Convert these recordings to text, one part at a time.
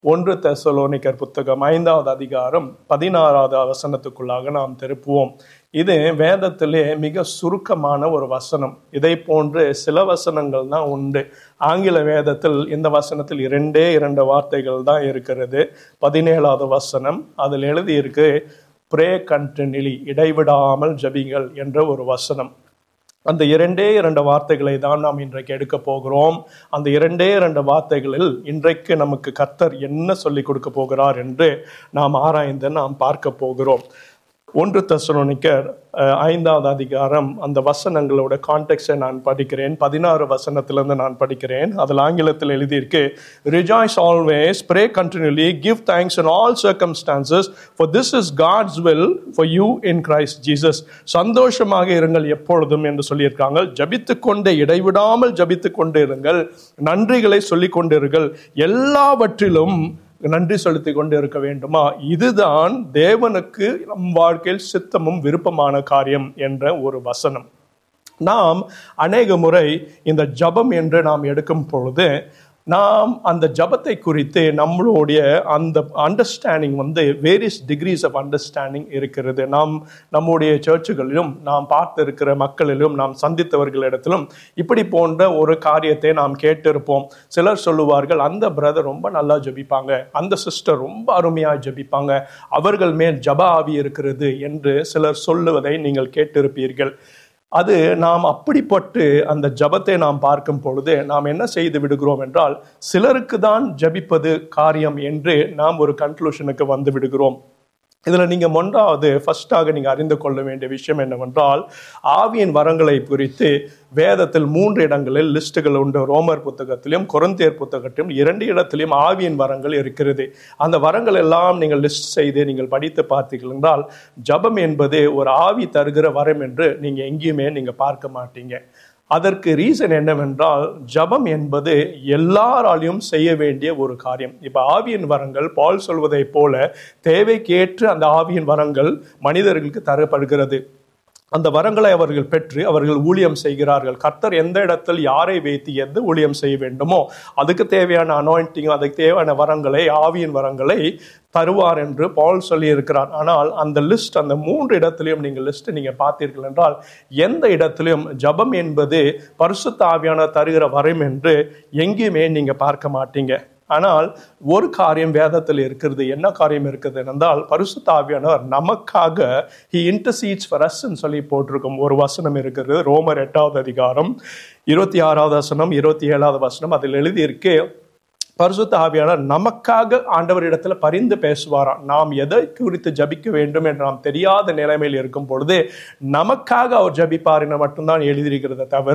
ஒன்று தெசலோனிக்கர் புத்தகம் ஐந்தாவது அதிகாரம் பதினாறாவது வசனத்துக்குள்ளாக நாம் திருப்புவோம் இது வேதத்திலே மிக சுருக்கமான ஒரு வசனம் இதை போன்று சில வசனங்கள் தான் உண்டு ஆங்கில வேதத்தில் இந்த வசனத்தில் இரண்டே இரண்டு வார்த்தைகள் தான் இருக்கிறது பதினேழாவது வசனம் அதில் எழுதியிருக்கு பிரே கண்டினியூலி இடைவிடாமல் ஜபிங்கள் என்ற ஒரு வசனம் அந்த இரண்டே இரண்டு வார்த்தைகளை தான் நாம் இன்றைக்கு எடுக்க போகிறோம் அந்த இரண்டே இரண்டு வார்த்தைகளில் இன்றைக்கு நமக்கு கர்த்தர் என்ன சொல்லிக் கொடுக்க போகிறார் என்று நாம் ஆராய்ந்து நாம் பார்க்க போகிறோம் ஒன்று தசரோனிக்கர் ஐந்தாவது அதிகாரம் அந்த வசனங்களோட கான்டெக்ட்டை நான் படிக்கிறேன் பதினாறு வசனத்திலிருந்து நான் படிக்கிறேன் அதில் ஆங்கிலத்தில் எழுதியிருக்கு rejoice always pray continually give thanks in all circumstances for this is God's will for you in Christ Jesus சந்தோஷமாக இருங்கள் எப்பொழுதும் என்று சொல்லியிருக்காங்க ஜபித்து கொண்டே இடைவிடாமல் ஜபித்து கொண்டு இருங்கள் நன்றிகளை சொல்லிக் கொண்டிருங்கள் எல்லாவற்றிலும் நன்றி செலுத்தி கொண்டு இருக்க வேண்டுமா இதுதான் தேவனுக்கு நம் வாழ்க்கையில் சித்தமும் விருப்பமான காரியம் என்ற ஒரு வசனம் நாம் அநேக முறை இந்த ஜபம் என்று நாம் எடுக்கும் பொழுது நாம் அந்த ஜபத்தை குறித்து நம்மளுடைய அந்த அண்டர்ஸ்டாண்டிங் வந்து வேரியஸ் டிகிரிஸ் ஆஃப் அண்டர்ஸ்டாண்டிங் இருக்கிறது நாம் நம்முடைய சர்ச்சுகளிலும் நாம் பார்த்திருக்கிற மக்களிலும் நாம் சந்தித்தவர்களிடத்திலும் இப்படி போன்ற ஒரு காரியத்தை நாம் கேட்டிருப்போம் சிலர் சொல்லுவார்கள் அந்த பிரதர் ரொம்ப நல்லா ஜபிப்பாங்க அந்த சிஸ்டர் ரொம்ப அருமையாக ஜபிப்பாங்க அவர்கள் மேல் ஜப ஆவி இருக்கிறது என்று சிலர் சொல்லுவதை நீங்கள் கேட்டிருப்பீர்கள் அது நாம் அப்படிப்பட்டு அந்த ஜபத்தை நாம் பார்க்கும் பொழுது நாம் என்ன செய்து விடுகிறோம் என்றால் சிலருக்கு தான் ஜபிப்பது காரியம் என்று நாம் ஒரு கன்க்ளூஷனுக்கு வந்து விடுகிறோம் இதில் நீங்கள் ஒன்றாவது ஃபர்ஸ்டாக நீங்கள் அறிந்து கொள்ள வேண்டிய விஷயம் என்னவென்றால் ஆவியின் வரங்களை குறித்து வேதத்தில் மூன்று இடங்களில் லிஸ்ட்டுகள் உண்டு ரோமர் புத்தகத்திலும் குரந்தேர் புத்தகத்திலும் இரண்டு இடத்திலும் ஆவியின் வரங்கள் இருக்கிறது அந்த வரங்கள் எல்லாம் நீங்கள் லிஸ்ட் செய்து நீங்கள் படித்து பார்த்தீர்கள் என்றால் ஜபம் என்பது ஒரு ஆவி தருகிற வரம் என்று நீங்கள் எங்கேயுமே நீங்கள் பார்க்க மாட்டீங்க அதற்கு ரீசன் என்னவென்றால் ஜபம் என்பது எல்லாராலையும் செய்ய வேண்டிய ஒரு காரியம் இப்போ ஆவியின் வரங்கள் பால் சொல்வதை போல தேவைக்கேற்று அந்த ஆவியின் வரங்கள் மனிதர்களுக்கு தரப்படுகிறது அந்த வரங்களை அவர்கள் பெற்று அவர்கள் ஊழியம் செய்கிறார்கள் கர்த்தர் எந்த இடத்தில் யாரை வைத்து எந்த ஊழியம் செய்ய வேண்டுமோ அதுக்கு தேவையான அனாயிண்டிங் அதுக்கு தேவையான வரங்களை ஆவியின் வரங்களை தருவார் என்று பால் சொல்லி இருக்கிறார் ஆனால் அந்த லிஸ்ட் அந்த மூன்று இடத்திலையும் நீங்கள் லிஸ்ட் நீங்கள் பார்த்தீர்கள் என்றால் எந்த இடத்திலும் ஜபம் என்பது பரிசுத்த ஆவியான தருகிற வரம் என்று எங்கேயுமே நீங்கள் பார்க்க மாட்டீங்க ஆனால் ஒரு காரியம் வேதத்தில் இருக்கிறது என்ன காரியம் இருக்குது என்றால் பரிசுத்தாவியானவர் நமக்காக ஹி இன்டர்சீட்ஸ் ஃபார் அஸ்ன்னு சொல்லி போட்டிருக்கும் ஒரு வசனம் இருக்கிறது ரோமர் எட்டாவது அதிகாரம் இருபத்தி ஆறாவது வசனம் இருபத்தி ஏழாவது வசனம் அதில் எழுதியிருக்கு பரிசுத்த ஆவியானவர் நமக்காக ஆண்டவரிடத்துல பரிந்து பேசுவாராம் நாம் எதை குறித்து ஜபிக்க வேண்டும் என்று நாம் தெரியாத நிலைமையில் இருக்கும் பொழுது நமக்காக அவர் ஜபிப்பார் என மட்டும்தான் எழுதியிருக்கிறத தவிர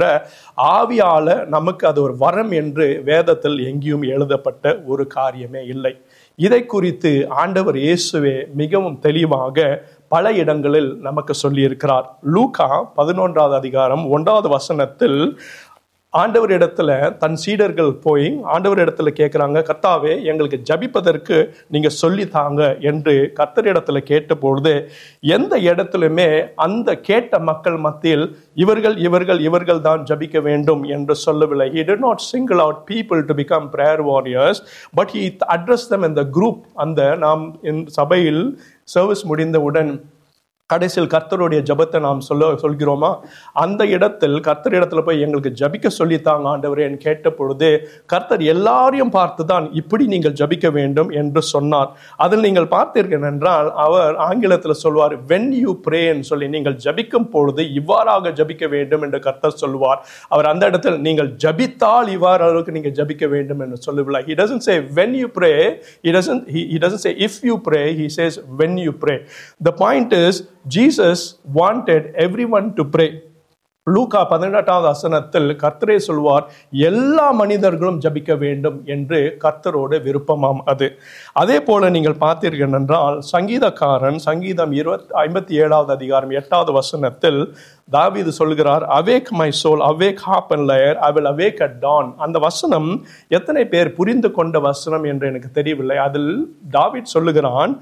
ஆவியால நமக்கு அது ஒரு வரம் என்று வேதத்தில் எங்கேயும் எழுதப்பட்ட ஒரு காரியமே இல்லை இதை குறித்து ஆண்டவர் இயேசுவே மிகவும் தெளிவாக பல இடங்களில் நமக்கு சொல்லியிருக்கிறார் லூகா பதினொன்றாவது அதிகாரம் ஒன்றாவது வசனத்தில் ஆண்டவர் இடத்துல தன் சீடர்கள் போய் ஆண்டவர் இடத்துல கேட்குறாங்க கர்த்தாவே எங்களுக்கு ஜபிப்பதற்கு நீங்க சொல்லி தாங்க என்று கர்த்தர் இடத்துல கேட்டபொழுது எந்த இடத்துலையுமே அந்த கேட்ட மக்கள் மத்தியில் இவர்கள் இவர்கள் இவர்கள் தான் ஜபிக்க வேண்டும் என்று சொல்லவில்லை he did not single out people to become prayer warriors but he addressed them in the group அந்த நாம் சபையில் சர்வீஸ் முடிந்தவுடன் கடைசியில் கர்த்தருடைய ஜபத்தை நாம் சொல்ல சொல்கிறோமா அந்த இடத்தில் கர்த்தர் இடத்துல போய் எங்களுக்கு ஜபிக்க சொல்லித்தாங்க ஆண்டவரேன்னு கேட்ட பொழுது கர்த்தர் எல்லாரையும் பார்த்து தான் இப்படி நீங்கள் ஜபிக்க வேண்டும் என்று சொன்னார் அதில் நீங்கள் பார்த்தீர்கள் என்றால் அவர் ஆங்கிலத்தில் சொல்வார் வென் யூ பிரேன்னு சொல்லி நீங்கள் ஜபிக்கும் பொழுது இவ்வாறாக ஜபிக்க வேண்டும் என்று கர்த்தர் சொல்வார் அவர் அந்த இடத்தில் நீங்கள் ஜபித்தால் இவ்வாறு அளவுக்கு நீங்கள் ஜபிக்க வேண்டும் என்று சொல்லவில்லை he doesn't say when you pray he doesn't he, he doesn't say if you pray he says when you pray the point is Jesus wanted everyone to pray. லூகா பதினெட்டாவது வசனத்தில் கர்த்தரே சொல்வார் எல்லா மனிதர்களும் ஜபிக்க வேண்டும் என்று கர்த்தரோட விருப்பமாம் அது அதே போல நீங்கள் பார்த்தீர்கள் என்றால் சங்கீதக்காரன் சங்கீதம் இருபத்தி ஐம்பத்தி ஏழாவது அதிகாரம் எட்டாவது வசனத்தில் தாவீது சொல்கிறார் awake my soul awake harp and lyre I will awake at dawn அந்த வசனம் எத்தனை பேர் புரிந்து கொண்ட வசனம் என்று எனக்கு தெரியவில்லை அதில் தாவீத் சொல்லுகிறான்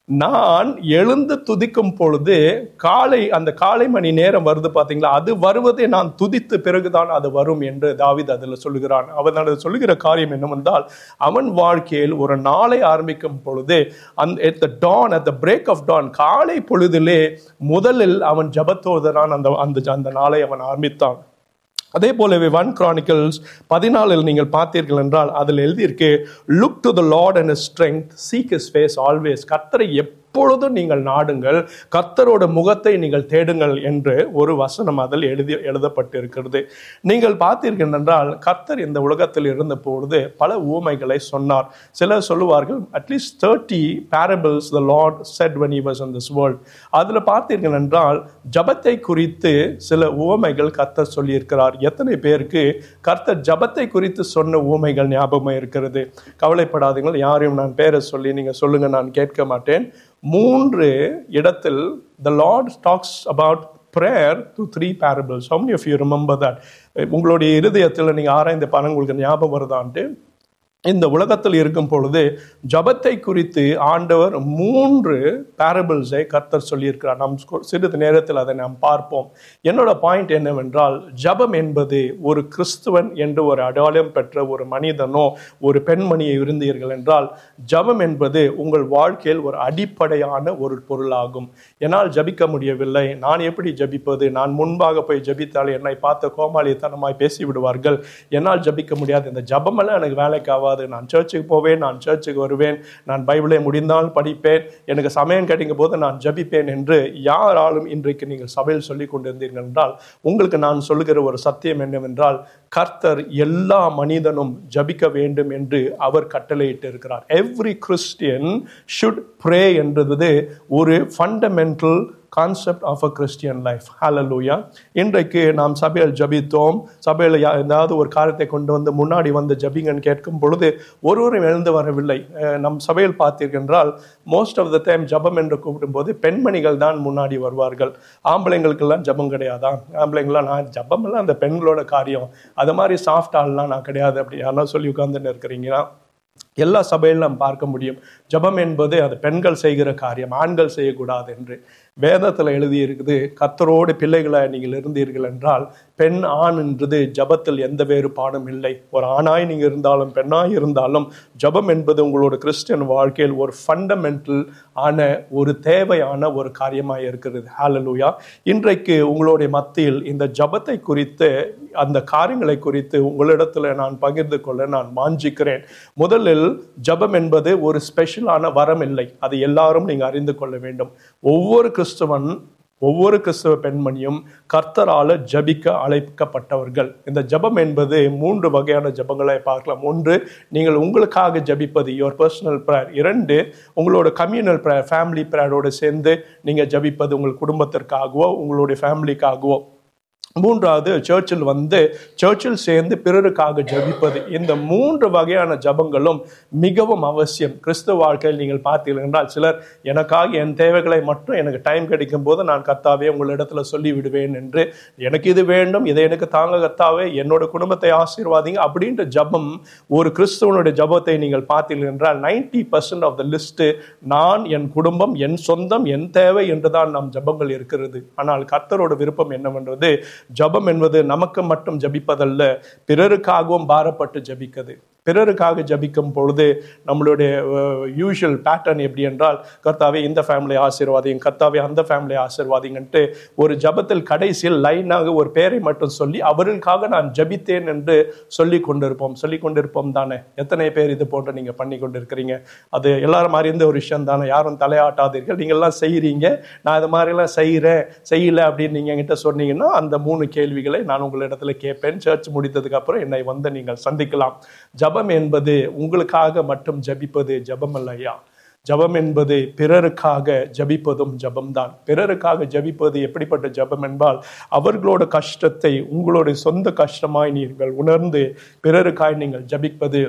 நான் எழுந்து துதிக்கும் பொழுது காலை அந்த காலை மணி நேரம் வருது பாத்தீங்களா அது வருவதை நான் துதித்து பிறகுதான் அது வரும் என்று தாவித் அதில் சொல்லுகிறான் அவன் அதில் சொல்லுகிற காரியம் என்னவென்றால் அவன் வாழ்க்கையில் ஒரு நாளை ஆரம்பிக்கும் பொழுது அந்த at the dawn at the break of dawn காலை பொழுதிலே முதலில் அவன் ஜபத்தோதரான் அந்த அந்த அந்த நாளை அவன் ஆரம்பித்தான் அதே போலவே ஒன் கிரானிக்கல்ஸ் பதினாலில் நீங்கள் பார்த்தீர்கள் என்றால் அதில் எழுதியிருக்கு look to the lord and strength seek his face always கர்த்தரை எப்பொழுதும் நீங்கள் நாடுங்கள் கர்த்தரோட முகத்தை நீங்கள் தேடுங்கள் என்று ஒரு வசனம் அதில் எழுதி எழுதப்பட்டிருக்கிறது நீங்கள் பார்த்தீர்கள் என்றால் கர்த்தர் இந்த உலகத்தில் இருந்த பொழுது பல ஊமைகளை சொன்னார் சிலர் சொல்லுவார்கள் at least thirty parables the lord said when he was in this world அதில் பார்த்தீர்கள் என்றால் ஜபத்தை குறித்து சில ஊமைகள் கர்த்தர் சொல்லியிருக்கிறார் எத்தனை பேருக்கு கர்த்தர் ஜபத்தை குறித்து சொன்ன ஊமைகள் ஞாபகம் இருக்கிறது கவலைப்படாதீங்கள் யாரையும் நான் பேரை சொல்லி நீங்க சொல்லுங்க நான் கேட்க மாட்டேன் மூன்று இடத்தில் the lord talks about prayer two three parables how many of you remember that உங்களுடைய இருதயத்தில் நீங்க ஆராய்ந்த பாருங்க உங்களுக்கு ஞாபகம் வருதான்ட்டு இந்த உலகத்தில் இருக்கும் பொழுது ஜபத்தை குறித்து ஆண்டவர் மூன்று பேரபிள்ஸை கர்த்தர் சொல்லியிருக்கிறார் நாம் ஸ்கு- சிறிது நேரத்தில் அதை நாம் பார்ப்போம் என்னோட பாயிண்ட் என்னவென்றால் ஜபம் என்பது ஒரு கிறிஸ்துவன் என்று ஒரு அடையாளம் பெற்ற ஒரு மனிதனோ ஒரு பெண்மணியை இருந்தீர்கள் என்றால் ஜபம் என்பது உங்கள் வாழ்க்கையில் ஒரு அடிப்படையான ஒரு பொருளாகும் என்னால் ஜபிக்க முடியவில்லை நான் எப்படி ஜபிப்பது நான் முன்பாக போய் ஜபித்தால் என்னை பார்த்து கோமாளித்தனமாய் பேசி விடுவார்கள் என்னால் ஜபிக்க முடியாது இந்த ஜபமெல்லாம் எனக்கு வேலைக்கு ஆகாது நான் சர்ச்சுக்கு போவேன் நான் சர்ச்சுக்கு வருவேன் நான் பைபிளை முடிந்தால் படிப்பேன் எனக்கு சமயம் கிடைக்கும் போது நான் ஜபிப்பேன் என்று யாராலும் இன்றைக்கு நீங்கள் சபையில் சொல்லிக் கொண்டிருந்தீர்கள் என்றால் உங்களுக்கு நான் சொல்லுகிற ஒரு சத்தியம் என்னவென்றால் கர்த்தர் எல்லா மனிதனும் ஜபிக்க வேண்டும் என்று அவர் கட்டளையிட்டு இருக்கிறார் எவ்ரி கிறிஸ்டியன் ஷுட் ப்ரே என்றது ஒரு fundamental concept of a Christian life hallelujah இன்றைக்கு நாம் சபையில் ஜபித்தோம் சபையில் யா- ஏதாவது ஒரு காரியத்தை கொண்டு வந்து முன்னாடி வந்து ஜபிங்கன்னு கேட்கும் பொழுது ஒருவரும் எழுந்து வரவில்லை அஹ் நம் சபையில் பார்த்தீர்கள் மோஸ்ட் ஆஃப் த டைம் ஜபம் என்று கூப்பிடும்போது பெண்மணிகள் தான் முன்னாடி வருவார்கள் ஆம்பளைங்களுக்கெல்லாம் ஜபம் கிடையாதா ஆம்பளைங்களாம் நான் ஜபமெல்லாம் அந்த பெண்களோட காரியம் அது மாதிரி சாஃப்ட் ஆள்லாம் நான் கிடையாது அப்படி யாரா சொல்லி உட்கார்ந்துன்னு இருக்கிறீங்களா எல்லா சபையிலும் நாம் பார்க்க முடியும் ஜெபம் என்பது அது பெண்கள் செய்கிற காரியம் ஆண்கள் செய்யக்கூடாது என்று வேதத்தில் எழுதி இருக்குது கத்தரோடு பிள்ளைகளாய் நீங்கள் இருந்தீர்கள் என்றால் பெண் ஆண் என்றது ஜபத்தில் எந்த வேறுபாடும் இல்லை ஒரு ஆணாய் நீங்க இருந்தாலும் பெண்ணாய் இருந்தாலும் ஜபம் என்பது உங்களோட கிறிஸ்டியன் வாழ்க்கையில் ஒரு ஃபண்டமெண்டல் ஆன ஒரு தேவையான ஒரு காரியமாக இருக்கிறது ஹalleluya இன்றைக்கு உங்களுடைய மத்தியில் இந்த ஜபத்தை குறித்து அந்த காரியங்களை குறித்து உங்களிடத்துல நான் பகிர்ந்து கொள்ள நான் வாஞ்சிக்கிறேன் முதலில் ஜபம் என்பது ஒரு ஸ்பெஷலான வரம் இல்லை அது எல்லாரும் நீங்க அறிந்து கொள்ள வேண்டும் ஒவ்வொரு கிறிஸ்தவன் ஒவ்வொரு கிறிஸ்தவ பெண்மணியும் கர்த்தரால ஜபிக்க அழைக்கப்பட்டவர்கள் இந்த ஜபம் என்பது மூன்று வகையான ஜபங்களை பார்க்கலாம் ஒன்று நீங்கள் உங்களுக்காக ஜபிப்பது யுவர் பர்சனல் ப்ரேயர் இரண்டு உங்களோட கம்யூனல் ப்ரேயர் ஃபேமிலி ப்ரேயரோடு சேர்ந்து நீங்க ஜபிப்பது உங்கள் குடும்பத்திற்காகவோ உங்களுடைய ஃபேமிலிக்காகவோ மூன்றாவது சர்ச்சில் வந்து சர்ச்சில் சேர்ந்து பிறருக்காக ஜெபிப்பது இந்த மூன்று வகையான ஜபங்களும் மிகவும் அவசியம் கிறிஸ்துவ வாழ்க்கையில் நீங்கள் பார்த்தீர்கள் என்றால் சிலர் எனக்காக என் தேவைகளை மட்டும் எனக்கு டைம் கிடைக்கும் போது நான் கத்தாவே உங்களிடத்துல சொல்லி விடுவேன் என்று எனக்கு இது வேண்டும் இதை எனக்கு தாங்க கத்தாவே என்னோட குடும்பத்தை ஆசீர்வாதிங்க அப்படின்ற ஜபம் ஒரு கிறிஸ்துவனுடைய ஜபத்தை நீங்கள் பார்த்தீர்கள் என்றால் ninety percent of the list நான் என் குடும்பம் என் சொந்தம் என் தேவை என்றுதான் நம் ஜபங்கள் இருக்கிறது ஆனால் கர்த்தரோட விருப்பம் என்னவென்றது ஜபம் என்பது நமக்கு மட்டும் ஜபிப்பதல்ல பிறருக்காகவும் பாரப்பட்டு ஜபிக்கிறது பிறருக்காக ஜபிக்கும் பொழுது நம்மளுடைய யூஷுவல் பேட்டர்ன் எப்படி என்றால் கர்த்தாவே இந்த ஃபேமிலி ஆசீர்வாதிங்க கர்த்தாவே அந்த ஃபேமிலி ஆசீர்வாதிங்கன்ட்டு ஒரு ஜபத்தில் கடைசியில் லைனாக ஒரு பேரை மட்டும் சொல்லி அவர்களுக்காக நான் ஜபித்தேன் என்று சொல்லி கொண்டிருப்போம் சொல்லி கொண்டிருப்போம் தானே எத்தனை பேர் இது போன்று நீங்க பண்ணி கொண்டிருக்கிறீங்க அது எல்லாரும் அறிந்த ஒரு விஷயம் தானே யாரும் தலையாட்டாதீர்கள் நீங்க எல்லாம் செய்றீங்க நான் இது மாதிரிலாம் செய்கிறேன் செய்யல அப்படின்னு நீங்க என்கிட்ட சொன்னீங்கன்னா அந்த மூணு கேள்விகளை நான் உங்களிடத்துல கேட்பேன் சர்ச் முடித்ததுக்கு அப்புறம் என்னை வந்து நீங்கள் சந்திக்கலாம் ஜபம் என்பது உங்களுக்காக மட்டும் ஜபிப்பது ஜபம் அல்லையா ஜபம் என்பது பிறருக்காக ஜபிப்பதும் ஜபம்தான் பிறருக்காக ஜபிப்பது எப்படிப்பட்ட ஜபம் என்பால் அவர்களோட கஷ்டத்தை உங்களுடைய சொந்த கஷ்டமாய் நீங்கள் உணர்ந்து பிறருக்காய் நீங்கள் ஜபிப்பது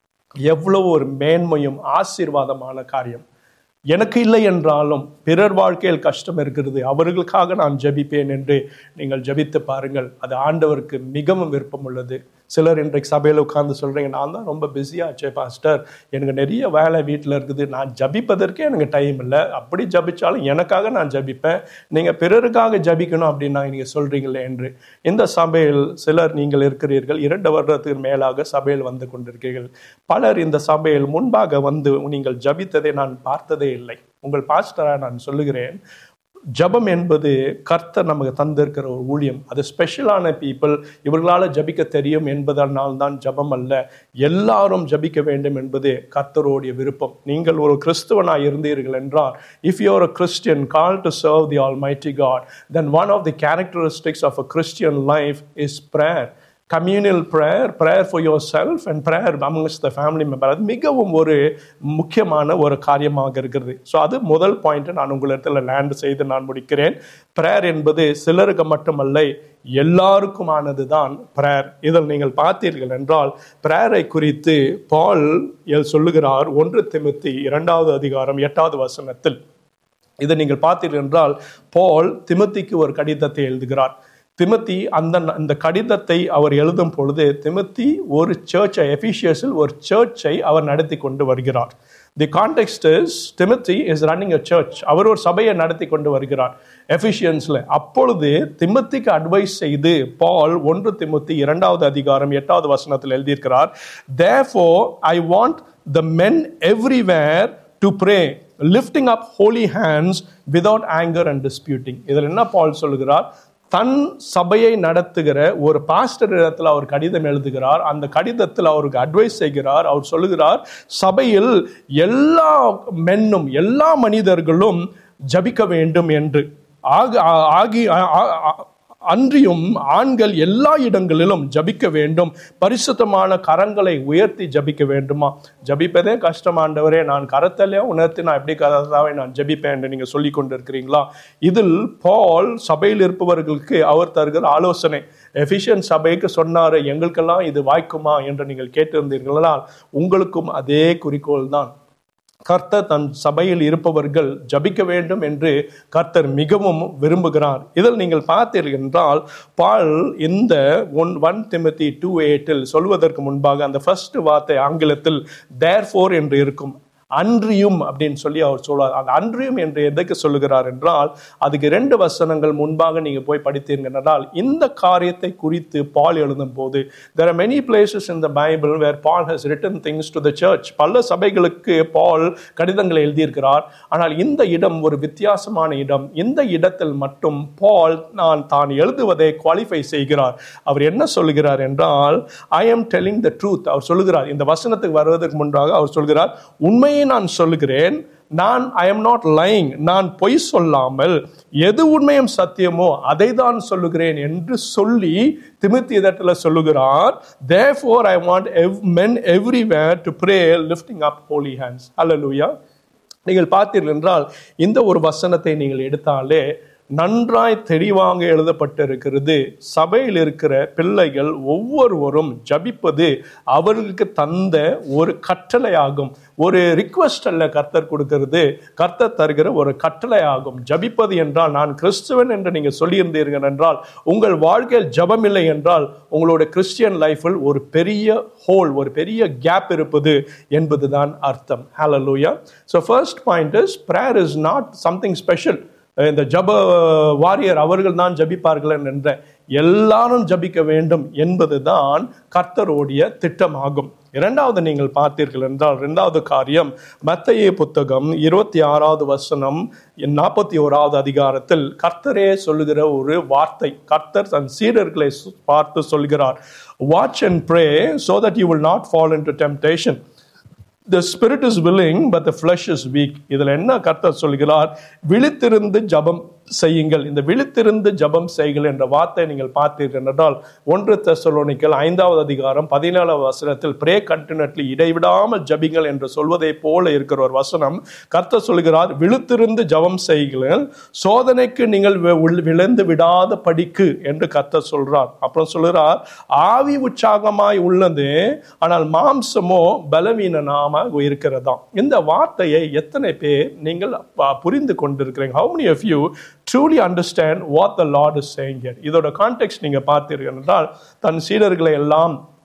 எவ்வளவு ஒரு மேன்மையும் ஆசீர்வாதமான காரியம் எனக்கு இல்லை என்றாலும் பிறர் வாழ்க்கையில் கஷ்டம் இருக்கிறது அவர்களுக்காக நான் ஜபிப்பேன் என்று நீங்கள் ஜபித்து பாருங்கள் அது ஆண்டவருக்கு மிகவும் விருப்பம் உள்ளது சிலர் இன்றைக்கு சபையில் உட்கார்ந்து சொல்றீங்க நான் தான் ரொம்ப பிஸியாச்சே பாஸ்டர் எனக்கு நிறைய வேலை வீட்டில் இருக்குது நான் ஜபிப்பதற்கே எனக்கு டைம் இல்லை அப்படி ஜபிச்சாலும் எனக்காக நான் ஜபிப்பேன் நீங்க பிறருக்காக ஜபிக்கணும் அப்படின்னு நீங்க சொல்றீங்களே என்று இந்த சபையில் சிலர் நீங்கள் இருக்கிறீர்கள் இரண்டு வருடத்துக்கு மேலாக சபையில் வந்து கொண்டிருக்கிறீர்கள் பலர் இந்த சபையில் முன்பாக வந்து நீங்கள் ஜபித்ததை நான் பார்த்ததே இல்லை உங்கள் பாஸ்டராக நான் சொல்லுகிறேன் ஜபம் என்பது கர்த்தர் நமக்கு தந்திருக்கிற ஒரு ஊழியம் அது ஸ்பெஷலான பீப்புள் இவர்களால் ஜபிக்க தெரியும் என்பதனால் தான் ஜபம் அல்ல எல்லாரும் ஜபிக்க வேண்டும் என்பது கர்த்தருடைய விருப்பம் நீங்கள் ஒரு கிறிஸ்துவனாய் இருந்தீர்கள் என்றால் if you are a Christian call to serve the almighty God then one of the characteristics of a Christian life is prayer communal prayer prayer for yourself and prayer amongst the family member அது மிகவும் ஒரு முக்கியமான ஒரு காரியமாக இருக்கிறது so அது முதல் point நான் உங்களிடத்தில் லேண்ட் செய்து நான் முடிக்கிறேன் ப்ரேயர் என்பது சிலருக்கு மட்டுமல்ல எல்லாருக்குமானது தான் ப்ரேயர் இதில் நீங்கள் பார்த்தீர்கள் என்றால் ப்ரேயரை குறித்து பால் சொல்லுகிறார் ஒன்று திமுத்தி இரண்டாவது அதிகாரம் எட்டாவது வசனத்தில் இதை நீங்கள் பார்த்தீர்கள் என்றால் பால் திமுத்திக்கு ஒரு கடிதத்தை எழுதுகிறார் திமத்தி அந்த அந்த கடிதத்தை அவர் எழுதும் பொழுது திமத்தி ஒரு சர்ச்சை எஃபிஷியஸில் ஒரு சர்ச்சை அவர் நடத்தி கொண்டு வருகிறார் the context is Timothy is running a church அவர் ஒரு சபையை நடத்தி கொண்டு வருகிறார் எஃபிஷியன்ஸ்ல அப்பொழுது திமத்திக்கு அட்வைஸ் செய்து பால் ஒன்று திமுத்தி இரண்டாவது அதிகாரம் எட்டாவது வசனத்தில் எழுதியிருக்கிறார் therefore I want the men everywhere to pray lifting up holy hands without anger and disputing இதில் என்ன பால் சொல்லுகிறார் தன் சபையை நடத்துகிற ஒரு பாஸ்டர் இடத்துல அவர் கடிதம் எழுதுகிறார் அந்த கடிதத்தில் அவருக்கு அட்வைஸ் செய்கிறார் அவர் சொல்லுகிறார் சபையில் எல்லா மென்னும் எல்லா மனிதர்களும் ஜபிக்க வேண்டும் என்று ஆகி அன்றியும் ஆண்கள் எல்லா இடங்களிலும் ஜபிக்க வேண்டும் பரிசுத்தமான கரங்களை உயர்த்தி ஜபிக்க வேண்டுமா ஜபிப்பதே கஷ்டமாண்டவரே நான் கரத்திலே உணர்த்தி நான் எப்படி கரத்தாவே நான் ஜபிப்பேன் என்று நீங்க சொல்லி கொண்டு இருக்கிறீங்களா இதில் பால் சபையில் இருப்பவர்களுக்கு அவர் தருகிற ஆலோசனை எஃபிஷியன்ட் சபைக்கு சொன்னாரு எங்களுக்கெல்லாம் இது வாய்க்குமா என்று நீங்கள் கேட்டிருந்தீர்களால் உங்களுக்கும் அதே குறிக்கோள் தான் கர்த்தர் தன் சபையில் இருப்பவர்கள் ஜபிக்க வேண்டும் என்று கர்த்தர் மிகவும் விரும்புகிறார் இதில் நீங்கள் பார்த்தீர்கள் என்றால் பால் இந்த ஒன் ஒன் திமத்தி டூ எயிட்டில் சொல்வதற்கு முன்பாக அந்த ஃபர்ஸ்ட் வார்த்தை ஆங்கிலத்தில் தேர் ஃபோர் என்று இருக்கும் அன்றியும் அப்படின்னு சொல்லி அவர் சொல்றார் அந்த அன்றியும் என்று எதற்கு சொல்லுகிறார் என்றால் அதுக்கு ரெண்டு வசனங்கள் முன்பாக நீங்க போய் படித்தீர்கள் என்றால் இந்த காரியத்தை குறித்து பால் எழுதும் போது there are many places in the Bible where Paul has written things to the church பல சபைகளுக்கு பால் கடிதங்களை எழுதியிருக்கிறார் ஆனால் இந்த இடம் ஒரு வித்தியாசமான இடம் இந்த இடத்தில் மட்டும் பால் நான் தான் எழுதுவதை குவாலிஃபை செய்கிறார் அவர் என்ன சொல்லுகிறார் என்றால் I am telling the truth அவர் சொல்லுகிறார் இந்த வசனத்துக்கு வருவதற்கு முன்பாக அவர் சொல்கிறார் உண்மையை நான் சொல்லுகிறேன் நான் ஐ எம் நாட் லைங் நான் பொய் சொல்லாமல் எது உண்மையும் சத்தியமோ அதை தான் சொல்லுகிறேன் என்று சொல்லி திமித்தி இடத்துல சொல்லுகிறார் therefore I want every men everywhere to pray lifting up holy hands hallelujah நீங்கள் பார்த்தீர்கள் என்றால் இந்த ஒரு வசனத்தை நீங்கள் எடுத்தாலே நன்றாய் தெளிவாக எழுதப்பட்டிருக்கிறது சபையில் இருக்கிற பிள்ளைகள் ஒவ்வொருவரும் ஜபிப்பது அவர்களுக்கு தந்த ஒரு கட்டளையாகும் ஒரு ரிக்வஸ்ட் அல்ல கர்த்தர் கொடுக்கிறது கர்த்தர் தருகிற ஒரு கட்டளையாகும் ஜபிப்பது என்றால் நான் கிறிஸ்துவன் என்று நீங்க சொல்லியிருந்தீர்கள் என்றால் உங்கள் வாழ்க்கையில் ஜபம் இல்லை என்றால் உங்களோட கிறிஸ்டியன் லைஃபில் ஒரு பெரிய ஹோல் ஒரு பெரிய கேப் இருப்பது என்பதுதான் அர்த்தம் hallelujah so first point is prayer is not something special இந்த ஜப வாரியர் அவர்கள் தான் ஜபிப்பார்கள் என்ற எல்லாரும் ஜபிக்க வேண்டும் என்பதுதான் கர்த்தருடைய திட்டமாகும் இரண்டாவது நீங்கள் பார்த்தீர்கள் என்றால் இரண்டாவது காரியம் மத்தைய புத்தகம் இருபத்தி ஆறாவது வசனம் நாற்பத்தி ஓராவது அதிகாரத்தில் கர்த்தரே சொல்லுகிற ஒரு வார்த்தை கர்த்தர் தன் சீடர்களை பார்த்து சொல்கிறார் watch and pray so that you will not fall into temptation the spirit is willing but the flesh is weak இதில் என்ன கர்த்தர் சொல்கிறார் விழித்திருந்து ஜபம் செய்யுங்கள் இந்த விழித்திருந்து ஜபம் செய்யுங்கள் என்ற வார்த்தை நீங்கள் பார்த்தீர்கள் என்றால் ஒன்று தெசலோனிக்கல் ஐந்தாவது அதிகாரம் பதினேழாவது வசனத்தில் பிரே கண்டினியூட்லி இடைவிடாமல் ஜபிங்கள் என்று சொல்வதை போல இருக்கிற ஒரு வசனம் கர்த்தர் சொல்கிறார் விழுத்திருந்து ஜபம் செய்யுங்கள் சோதனைக்கு நீங்கள் விழுந்து விடாத படிக்கு என்று கர்த்தர் சொல்றார் அப்புறம் சொல்கிறார் ஆவி உற்சாகமாய் உள்ளது ஆனால் மாம்சமோ பலவீனனாம இருக்கிறதாம் இந்த வார்த்தையை எத்தனை பேர் நீங்கள் புரிந்து கொண்டிருக்கிறீங்க how many of you truly understand what the lord is saying here இதோட கான்டெக்ட் நீங்க பார்த்தீர்கள் என்றால் தன் சீடர்களை எல்லாம்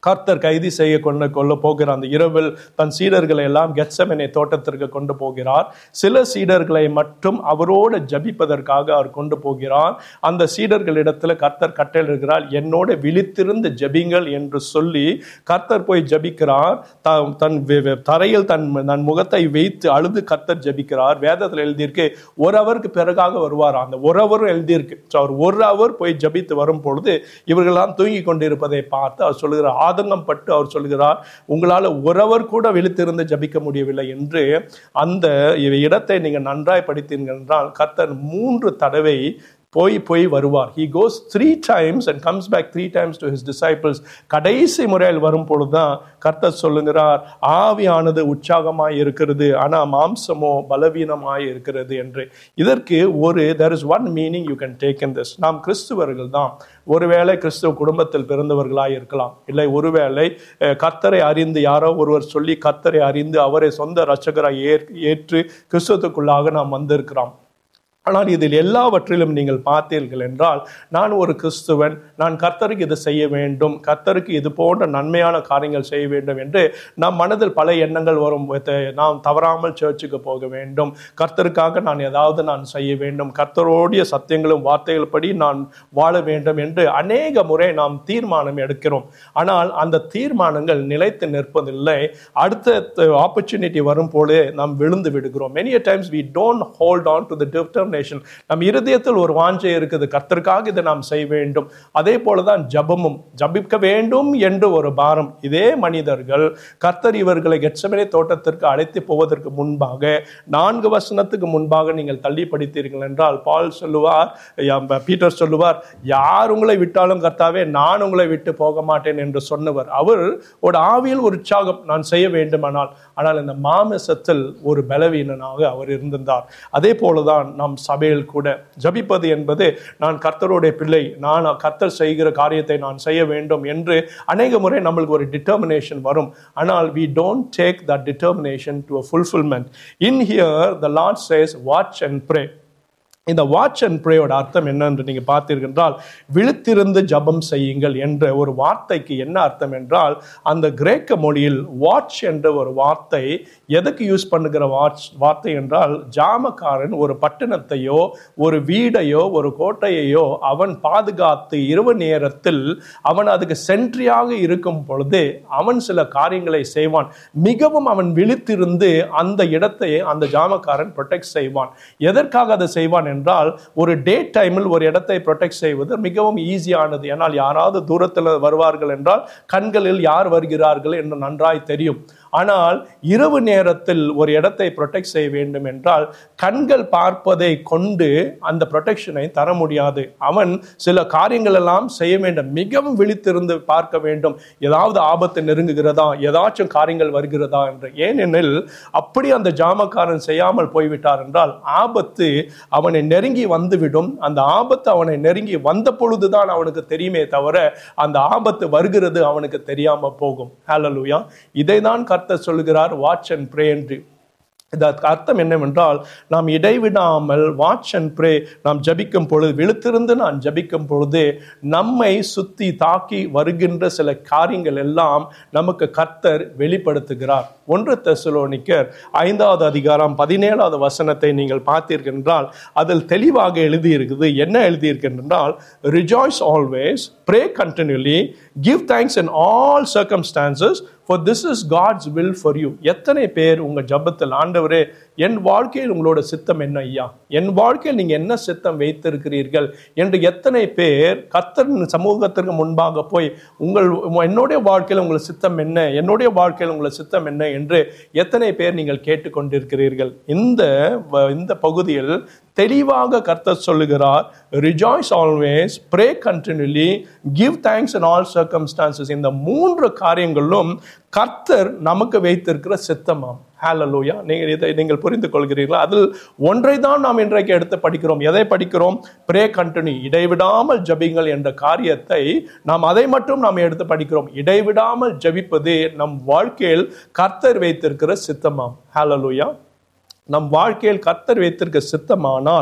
கர்த்தர் கைது செய்ய கொண்டு கொள்ள போகிற அந்த இரவில் தன் சீடர்களை எல்லாம் கெட்சமனை தோட்டத்திற்கு கொண்டு போகிறார் சில சீடர்களை மட்டும் அவரோடு ஜபிப்பதற்காக அவர் கொண்டு போகிறார் அந்த சீடர்களிடத்துல கர்த்தர் கட்டளிடுகிறார் என்னோட விழித்திருந்து ஜபிங்கள் என்று சொல்லி கர்த்தர் போய் ஜபிக்கிறார் த- தன் வே- வே- தரையில் தன் தன் முகத்தை வைத்து அழுது கர்த்தர் ஜபிக்கிறார் வேதத்தில் எழுதியிருக்கு ஒரு அவருக்கு பிறகாக வருவார் அந்த ஒரு அவரும் எழுதியிருக்கு So, அவர் ஒரு அவர் போய் ஜபித்து வரும் பொழுது இவர்களெல்லாம் தூங்கி கொண்டிருப்பதை பார்த்து அவர் சொல்லுகிறார் ஆதங்கம் பட்டு அவர் சொல்லுகிறார் உங்களால் ஒருவர் கூட விழித்திருந்து ஜபிக்க முடியவில்லை என்று அந்த இடத்தை நீங்கள் நன்றாய் படித்தீர்கள் என்றால் கர்த்தர் மூன்று தடவை போய் போய் வருவார் he goes three times and comes back three times to his disciples கடைசி முறையில் வரும் பொழுதுதான் கர்த்தர் சொல்லுகிறார் ஆவியானது உற்சாகமாய் இருக்கிறது ஆனால் மாம்சமோ பலவீனமாய் இருக்கிறது என்று இதற்கு ஒரு there is one meaning you can take in this நாம் கிறிஸ்துவர்கள் தான் ஒருவேளை கிறிஸ்துவ குடும்பத்தில் பிறந்தவர்களாய் இருக்கலாம் இல்லை ஒருவேளை அஹ், கர்த்தரை அறிந்து யாரோ ஒருவர் சொல்லி கர்த்தரை அறிந்து அவரை சொந்த ரட்சகராய் ஏற் ஏற்று கிறிஸ்துவத்துக்குள்ளாக நாம் வந்திருக்கிறோம் ஆனால் இதில் எல்லாவற்றிலும் நீங்கள் பார்த்தீர்கள் என்றால் நான் ஒரு கிறிஸ்துவன் நான் கர்த்தருக்கு இது செய்ய வேண்டும் கர்த்தருக்கு இது போன்ற நன்மையான காரியங்கள் செய்ய வேண்டும் என்று நம் மனதில் பல எண்ணங்கள் வரும் வித- நாம் தவறாமல் சர்ச்சுக்கு போக வேண்டும் கர்த்தருக்காக நான் ஏதாவது நான் செய்ய வேண்டும் கர்த்தரோடைய சத்தியங்களும் வார்த்தைகள் படி நான் வாழ வேண்டும் என்று அநேக முறை நாம் தீர்மானம் எடுக்கிறோம் ஆனால் அந்த தீர்மானங்கள் நிலைத்து நிற்பதில்லை அடுத்த ஆப்பர்ச்சுனிட்டி வரும் போது நாம் விழுந்து விடுகிறோம் many times we don't hold on to the determination நம் இருதயத்தில் ஒரு வாஞ்சை இருக்குது கர்த்தருக்காக இதை நாம் செய்ய வேண்டும் அதே போலதான் ஜபமும் ஜபிக்க வேண்டும் என்று ஒரு பாரம் இதே மனிதர்கள் கர்த்தர் இவர்களை கெட்சமனே தோட்டத்திற்கு அழைத்து போவதற்கு முன்பாக நான்கு வசனத்துக்கு முன்பாக நீங்கள் தள்ளி படித்தீர்கள் என்றால் பால் சொல்லுவார் யாம் பீட்டர் சொல்லுவார் யார் உங்களை விட்டாலும் கர்த்தாவே நான் உங்களை விட்டு போக மாட்டேன் என்று சொன்னவர் அவர் ஒரு ஆவியில் ஒரு உற்சாகம் நான் செய்ய வேண்டுமானால் ஆனால் இந்த மாமிசத்தில் ஒரு பலவீனனாக அவர் இருந்திருந்தார் அதே போலதான் நம் சபையில் கூட ஜபிப்பது என்பது நான் கர்த்தருடைய பிள்ளை நான் கர்த்தர் செய்கிற காரியத்தை நான் செய்ய வேண்டும் என்று அநேக முறை நம்மளுக்கு ஒரு டிட்டர்மினேஷன் வரும் ஆனால் we don't take that determination to a fulfillment in here the lord says watch and pray இந்த வாட்ச் அண்ட் ப்ரேயோட அர்த்தம் என்னன்னு நீங்க பார்த்தீர்கள் என்றால் விழித்திருந்து ஜபம் செய்யுங்கள் என்ற ஒரு வார்த்தைக்கு என்ன அர்த்தம் என்றால் அந்த கிரேக்க மொழியில் வாட்ச் என்ற ஒரு வார்த்தை எதுக்கு யூஸ் பண்ணுகிற வாட்ச் வார்த்தை என்றால் ஜாமக்காரன் ஒரு பட்டணத்தையோ ஒரு வீடையோ ஒரு கோட்டையையோ அவன் பாதுகாத்து இரவு நேரத்தில் அவன் அதுக்கு சென்ட்ரியாக இருக்கும் பொழுது அவன் சில காரியங்களை செய்வான் மிகவும் அவன் விழித்திருந்து அந்த இடத்தை அந்த ஜாமக்காரன் ப்ரொடெக்ட் செய்வான் எதற்காக அதை செய்வான் என்றால் ஒரு டே டைமில் ஒரு இடத்தை ப்ரொடெக்ட் செய்வது மிகவும் ஈஸியானது ஏன்னால் யாராவது தூரத்தில் வருவார்கள் என்றால் கண்களில் யார் வருகிறார்கள் என்று நன்றாய் தெரியும் ஆனால் இரவு நேரத்தில் ஒரு இடத்தை ப்ரொடெக்ட் செய்ய வேண்டும் என்றால் கண்கள் பார்ப்பதை கொண்டு அந்த ப்ரொடெக்ஷனை தர முடியாது அவன் சில காரியங்கள் எல்லாம் செய்ய வேண்டும் மிகவும் விழித்திருந்து பார்க்க வேண்டும் ஏதாவது ஆபத்து நெருங்குகிறதா ஏதாச்சும் காரியங்கள் வருகிறதா என்று ஏனெனில் அப்படி அந்த ஜாமக்காரன் செய்யாமல் போய்விட்டார் என்றால் ஆபத்து அவனை நெருங்கி வந்துவிடும் அந்த ஆபத்து அவனை நெருங்கி வந்த பொழுதுதான் அவனுக்கு தெரியுமே தவிர அந்த ஆபத்து வருகிறது அவனுக்கு தெரியாம போகும் ஹalleluya இதை தான் கர்த்தர் சொல்லுகிறார் வாட்ச் அண்ட் ப்ரே என்று இதற்கு அர்த்தம் என்னவென்றால் நாம் இடைவிடாமல் வாட்ச் அண்ட் ப்ரே நாம் ஜபிக்கும் பொழுது விழுத்திருந்து நான் ஜபிக்கும் பொழுது நம்மை சுத்தி தாக்கி வருகின்ற சில காரியங்கள் எல்லாம் நமக்கு கர்த்தர் வெளிப்படுத்துகிறார் ஒன்று தெசலோனிக்கர் ஐந்தாவது அதிகாரம் பதினேழாவது வசனத்தை நீங்கள் பார்த்தீர்கள் என்றால் அதில் தெளிவாக எழுதியிருக்குது என்ன எழுதியிருக்கின்றால் rejoice always pray continually give thanks in all circumstances for this is God's will for you எத்தனை பேர் உங்க ஜபத்தில் ஆண்டவரே என் வாழ்க்கையில் உங்களோட சித்தம் என்ன ஐயா என் வாழ்க்கையில் நீங்க என்ன சித்தம் வைத்திருக்கிறீர்கள் என்று எத்தனை பேர் கர்த்தரின் சமூகத்திற்கு முன்பாக போய் உங்கள் என்னுடைய வாழ்க்கையில் உங்கள் சித்தம் என்ன என்னுடைய வாழ்க்கையில் உங்கள் சித்தம் என்ன என்று எத்தனை பேர் நீங்கள் கேட்டுக்கொண்டிருக்கிறீர்கள் இந்த வ- இந்த பகுதியில் தெளிவாக கர்த்தர் சொல்லுகிறார் rejoice always pray continually give thanks in all circumstances இந்த மூன்று காரியங்களும் கர்த்தர் நமக்கு வைத்திருக்கிற சித்தமாம் ஹalleluya நீங்கள் இதை நீங்கள் புரிந்து கொள்கிறீர்களா அதில் ஒன்றை தான் நாம் இன்றைக்கு எடுத்து படிக்கிறோம் எதை படிக்கிறோம் ப்ரே கண்டினியூ இடைவிடாமல் ஜபிங்கள் என்ற காரியத்தை நாம் அதை மட்டும் நாம் எடுத்து படிக்கிறோம் இடைவிடாமல் ஜபிப்பது நம் வாழ்க்கையில் கர்த்தர் வைத்திருக்கிற சித்தமாம் ஹalleluya நம் வாழ்க்கையில் கர்த்தர் வைத்திருக்க சித்தமானால்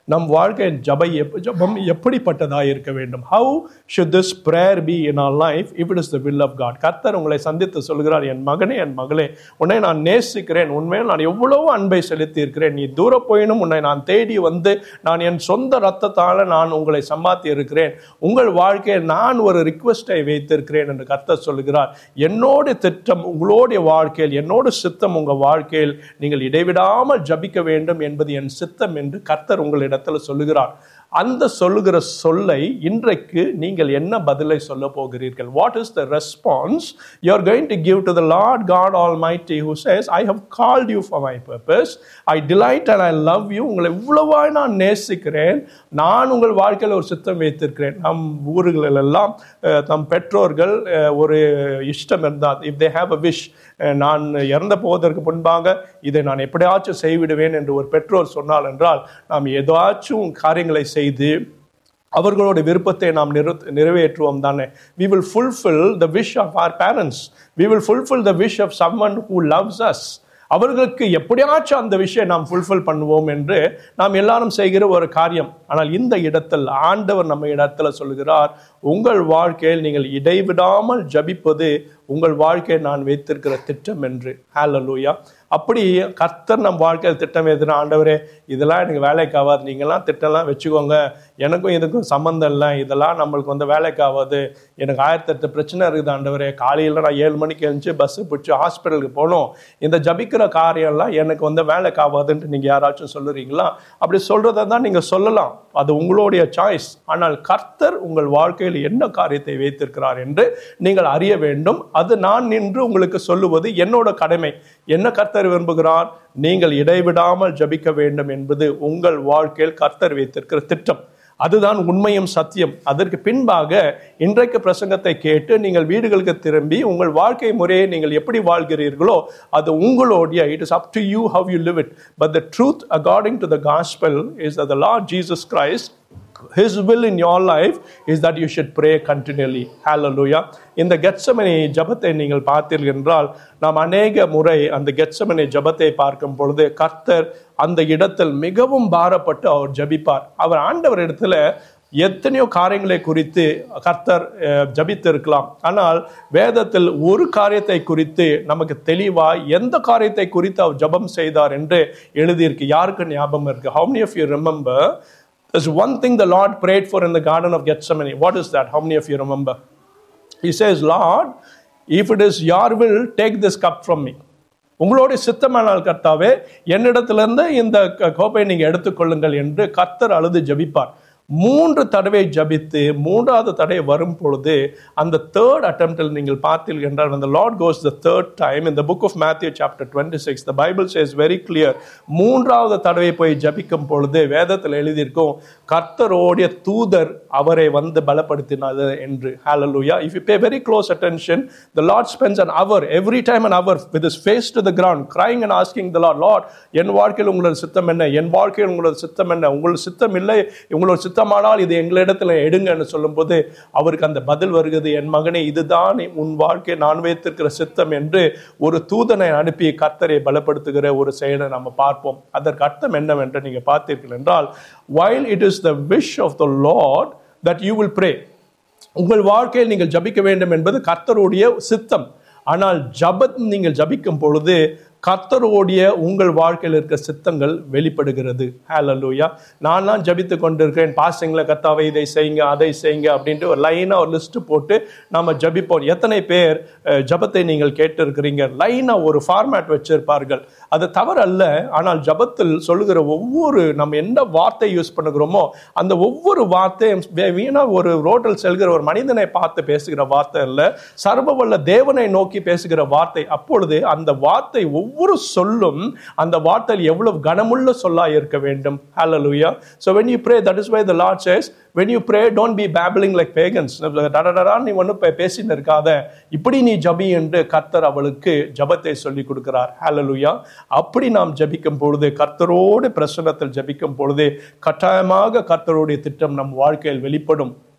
நம் வாழ்க்கையின் ஜபை எப் ஜபம் எப்படிப்பட்டதாக இருக்க வேண்டும் how should this prayer be in our life if it is the will of God கர்த்தர் உங்களை சந்தித்து சொல்கிறார் என் மகனே என் மகளே உன்னை நான் நேசிக்கிறேன் உண்மையில் நான் எவ்வளவு அன்பை செலுத்தி இருக்கிறேன் நீ தூர போயினும் உன்னை நான் தேடி வந்து நான் என் சொந்த ரத்தத்தால் நான் உங்களை சம்பாத்தி இருக்கிறேன் உங்கள் வாழ்க்கையில் நான் ஒரு ரிக்வெஸ்டை வைத்திருக்கிறேன் என்று கர்த்தர் சொல்கிறார் என்னோட திட்டம் உங்களுடைய வாழ்க்கையில் என்னோட சித்தம் உங்கள் வாழ்க்கையில் நீங்கள் இடைவிடாமல் ஜபிக்க வேண்டும் என்பது என் சித்தம் என்று கர்த்தர் உங்களிடத்தில் சொல்லுகிறார் அந்த சொல்லுகிற சொல்லை இன்றைக்கு நீங்கள் என்ன பதிலை சொல்ல போகிறீர்கள் what is the response you are going to give to the lord God almighty who says I have called you for my purpose I delight and I love you உங்களை இவ்வளவாய் நான் நேசிக்கிறேன் நான் உங்கள் வாழ்க்கையில் ஒரு சித்தம் வைத்திருக்கிறேன் நம் ஊர்களிலெல்லாம் அஹ், தம் பெற்றோர்கள் அஹ், ஒரு இஷ்டம் இருந்தால் if they have a wish நான் இறந்த போவதற்கு முன்பாக இதை நான் எப்படியாச்சும் செய்விடுவேன் என்று ஒரு பெற்றோர் சொன்னால் என்றால் நாம் ஏதாச்சும் காரியங்களை செய்து அவர்களோட விருப்பத்தை நாம் நிறு நிறைவேற்றுவோம் தானே we will fulfil the wish of our parents we will fulfil the wish of someone who loves us அவர்களுக்கு எப்படியாச்சும் அந்த விஷயம் நாம் ஃபுல்ஃபில் பண்ணுவோம் என்று நாம் எல்லாரும் செய்கிற ஒரு காரியம் ஆனால் இந்த இடத்தில் ஆண்டவர் நம்ம இடத்துல சொல்கிறார் உங்கள் வாழ்க்கையில் நீங்கள் இடைவிடாமல் ஜபிப்பது உங்கள் வாழ்க்கையை நான் வைத்திருக்கிற திட்டம் என்று ஹalleluya அப்படி கர்த்தர் நம் வாழ்க்கையில் திட்டம் எதுனா ஆண்டவரே இதெல்லாம் எனக்கு வேலைக்கு ஆகாது நீங்களாம் திட்டம்லாம் வச்சுக்கோங்க எனக்கும் இதுக்கும் சம்மந்தம் இல்லை இதெல்லாம் நம்மளுக்கு வந்து வேலைக்கு ஆகாது எனக்கு ஆயிரத்தெட்டு பிரச்சனை இருக்குது ஆண்டவரே காலையில் நான் ஏழு மணிக்கு எழுந்துச்சு பஸ்ஸு பிடிச்சி ஹாஸ்பிட்டலுக்கு போகணும் இந்த ஜபிக்கிற காரியம்லாம் எனக்கு வந்து வேலைக்கு ஆகாதுன்ட்டு நீங்கள் யாராச்சும் சொல்லுறீங்களா அப்படி சொல்கிறத தான் நீங்கள் சொல்லலாம் அது உங்களுடைய சாய்ஸ் ஆனால் கர்த்தர் உங்கள் வாழ்க்கையில் என்ன காரியத்தை வைத்திருக்கிறார் என்று நீங்கள் அறிய வேண்டும் அது நான் நின்று உங்களுக்கு சொல்லுவது என்னோட கடமை என்ன கர்த்தர் விரும்புகிறார் நீங்கள் இடைவிடாமல் ஜபிக்க வேண்டும் என்பது உங்கள் வாழ்க்கையில் கர்த்தர் வைத்திருக்கிற திட்டம் அதுதான் உண்மையும் சத்தியம் அதற்கு பின்பாக இன்றைக்கு பிரசங்கத்தை கேட்டு நீங்கள் வீடுகளுக்கு திரும்பி உங்கள் வாழ்க்கை முறையை நீங்கள் எப்படி வாழ்கிறீர்களோ அது உங்களுடைய it is up to you how you live it but the truth according to the gospel is the lord Jesus Christ His will in your life is that you should pray continually. Hallelujah. இந்த கெட்சமனை ஜபத்தை நீங்கள் பார்த்தீர்கள் என்றால் நாம் அநேக முறை அந்த கெட்சமனை ஜபத்தை பார்க்கும் பொழுது கர்த்தர் அந்த இடத்தில் மிகவும் பாரப்பட்டு அவர் ஜபிப்பார் அவர் ஆண்டவர் இடத்துல எத்தனையோ காரியங்களை குறித்து கர்த்தர் அஹ், ஜபித்திருக்கலாம் ஆனால் வேதத்தில் ஒரு காரியத்தை குறித்து நமக்கு தெளிவாய் எந்த காரியத்தை குறித்து அவர் ஜபம் செய்தார் என்று எழுதியிருக்கு யாருக்கு ஞாபகம் இருக்கு how many of you remember There's one thing the Lord prayed for in the Garden of Gethsemane. What is that? How many of you remember? He says, Lord, if it is your will, take this cup from me. உங்களுடைய சித்தமானால் கர்த்தாவே என்னிடத்திலிருந்து இந்த க- கோப்பை நீங்க எடுத்துக்கொள்ளுங்கள் என்று கர்த்தர் அழுது ஜபிப்பார் மூன்று தடவை ஜபித்து மூன்றாவது தடவை வரும் பொழுது அந்த தேர்ட் அட்டம்ப்டில் நீங்கள் பார்த்தீர்கள் என்றால் அந்த lord goes the third time இந்த book of Matthew chapter twenty six the Bible says very clear மூன்றாவது தடவை போய் ஜபிக்கும் பொழுது வேதத்தில் எழுதியிருக்கும் கர்த்தரோடைய தூதர் அவரை வந்து பலப்படுத்தினார் என்று ஹalleluya if you pay very close attention the lord spends an hour every time an hour with his face to the ground crying and asking the lord lord என் வாழ்க்கையில் உங்களோட சித்தம் என்ன என் வாழ்க்கையில் உங்களோட சித்தம் என்ன உங்களோட சித்தம் இல்லை உங்களோட சித்தமானால் இது எங்களிடத்துல எடுங்கன்னு சொல்லும்போது அவருக்கு அந்த பதில் வருகிறது என் மகனே இதுதான் உன் வாழ்க்கை நான் வைத்திருக்கிற சித்தம் என்று ஒரு தூதனை அனுப்பி கர்த்தரை பலப்படுத்துகிற ஒரு செயலை நம்ம பார்ப்போம் அதற்கு அர்த்தம் என்னவென்று நீங்க பார்த்தீர்கள் என்றால் while it is the wish of the lord that you will pray உங்கள் வாழ்க்கையில் நீங்கள் ஜபிக்க வேண்டும் என்பது கர்த்தருடைய சித்தம் ஆனால் ஜபத் நீங்கள் ஜபிக்கும் பொழுது கர்த்தரோடைய உங்கள் வாழ்க்கையில் இருக்க சித்தங்கள் வெளிப்படுகிறது ஹalleluya நான் தான் ஜபித்து கொண்டிருக்கிறேன் பாசிங்கில் கர்த்தாவை இதை செய்யுங்க அதை செய்யுங்க அப்படின்ட்டு ஒரு லைனாக ஒரு லிஸ்ட் போட்டு நம்ம ஜபிப்போம் எத்தனை பேர் அஹ், ஜபத்தை நீங்கள் கேட்டிருக்கிறீங்க லைனாக ஒரு ஃபார்மேட் வச்சிருப்பார்கள் அது தவறல்ல ஆனால் ஜபத்தில் சொல்லுகிற ஒவ்வொரு நம்ம எந்த வார்த்தை யூஸ் பண்ணுகிறோமோ அந்த ஒவ்வொரு வார்த்தையும் வே- வீணா ஒரு ரோட்டில் செல்கிற ஒரு மனிதனை பார்த்து பேசுகிற வார்த்தை இல்லை சர்வவல்ல தேவனை நோக்கி பேசுகிற வார்த்தை அப்பொழுது அந்த வார்த்தை ஒவ்வொரு சொல்லும் அந்த வார்த்தையில் எவ்வளவு கனமுள்ள சொல்லா இருக்க வேண்டும் ஹalleluya so when you pray that is why the lord says when you pray don't be babbling like pagans டடடடா நீ ஒன்றும் பேசின்னு இருக்காத இப்படி நீ ஜபி என்று கர்த்தர் அவளுக்கு ஜபத்தை சொல்லி கொடுக்கிறார் ஹalleluya அப்படி நாம் ஜபிக்கும் பொழுது கர்த்தரோடு பிரசன்னத்தில் ஜபிக்கும் பொழுது கட்டாயமாக கர்த்தருடைய திட்டம் நம் வாழ்க்கையில் வெளிப்படும்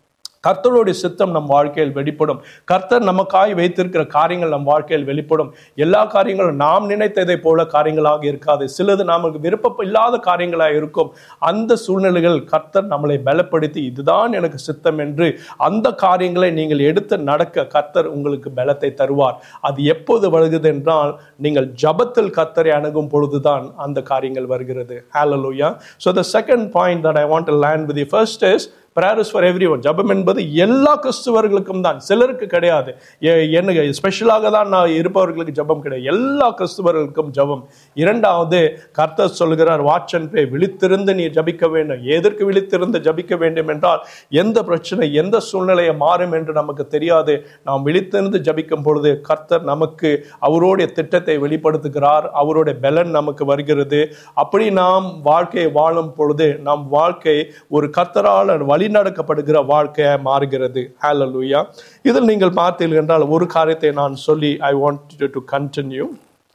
கர்த்தருடைய சித்தம் நம் வாழ்க்கையில் வெளிப்படும் கர்த்தர் நமக்காய் வைத்திருக்கிற காரியங்கள் நம் வாழ்க்கையில் வெளிப்படும் எல்லா காரியங்களும் நாம் நினைத்ததை போல காரியங்களாக இருக்காது சிலது நமக்கு விருப்பம் இல்லாத காரியங்களாக இருக்கும் அந்த சூழ்நிலைகள் கர்த்தர் நம்மளை பலப்படுத்தி இதுதான் எனக்கு சித்தம் என்று அந்த காரியங்களை நீங்கள் எடுத்து நடக்க கர்த்தர் உங்களுக்கு பலத்தை தருவார் அது எப்போது வருகிறது என்றால் நீங்கள் ஜபத்தில் கர்த்தரை அணுகும் பொழுதுதான் அந்த காரியங்கள் வருகிறது ஹalleluya so the second point that i want to land with you first is prayer is for everyone ஜபம் என்பது எல்லா கிறிஸ்துவர்களுக்கும் தான் சிலருக்கு கிடையாது எ- எனக்கு ஸ்பெஷலாக தான் நான் இருப்பவர்களுக்கு ஜபம் கிடையாது எல்லா கிறிஸ்துவர்களுக்கும் ஜபம் இரண்டாவது கர்த்தர் சொல்கிறார் வாட்ச் அண்ட் ப்ரே விழித்திருந்து நீ ஜபிக்க வேண்டும் எதற்கு விழித்திருந்து ஜபிக்க வேண்டும் என்றால் எந்த பிரச்சனை எந்த சூழ்நிலையை மாறும் என்று நமக்கு தெரியாது நாம் விழித்திருந்து ஜபிக்கும் பொழுது கர்த்தர் நமக்கு அவருடைய திட்டத்தை வெளிப்படுத்துகிறார் அவருடைய பலன் நமக்கு வருகிறது அப்படி நாம் வாழ்க்கையை வாழும் பொழுது நம் வாழ்க்கை ஒரு கர்த்தரால் வழிநடக்கப்படுகிற வாழ்க்கையாக மாறுகிறது ஹalleluya இதில் நீங்கள் பார்த்தீர்கள் என்றால் ஒரு காரியத்தை நான் சொல்லி I want to continue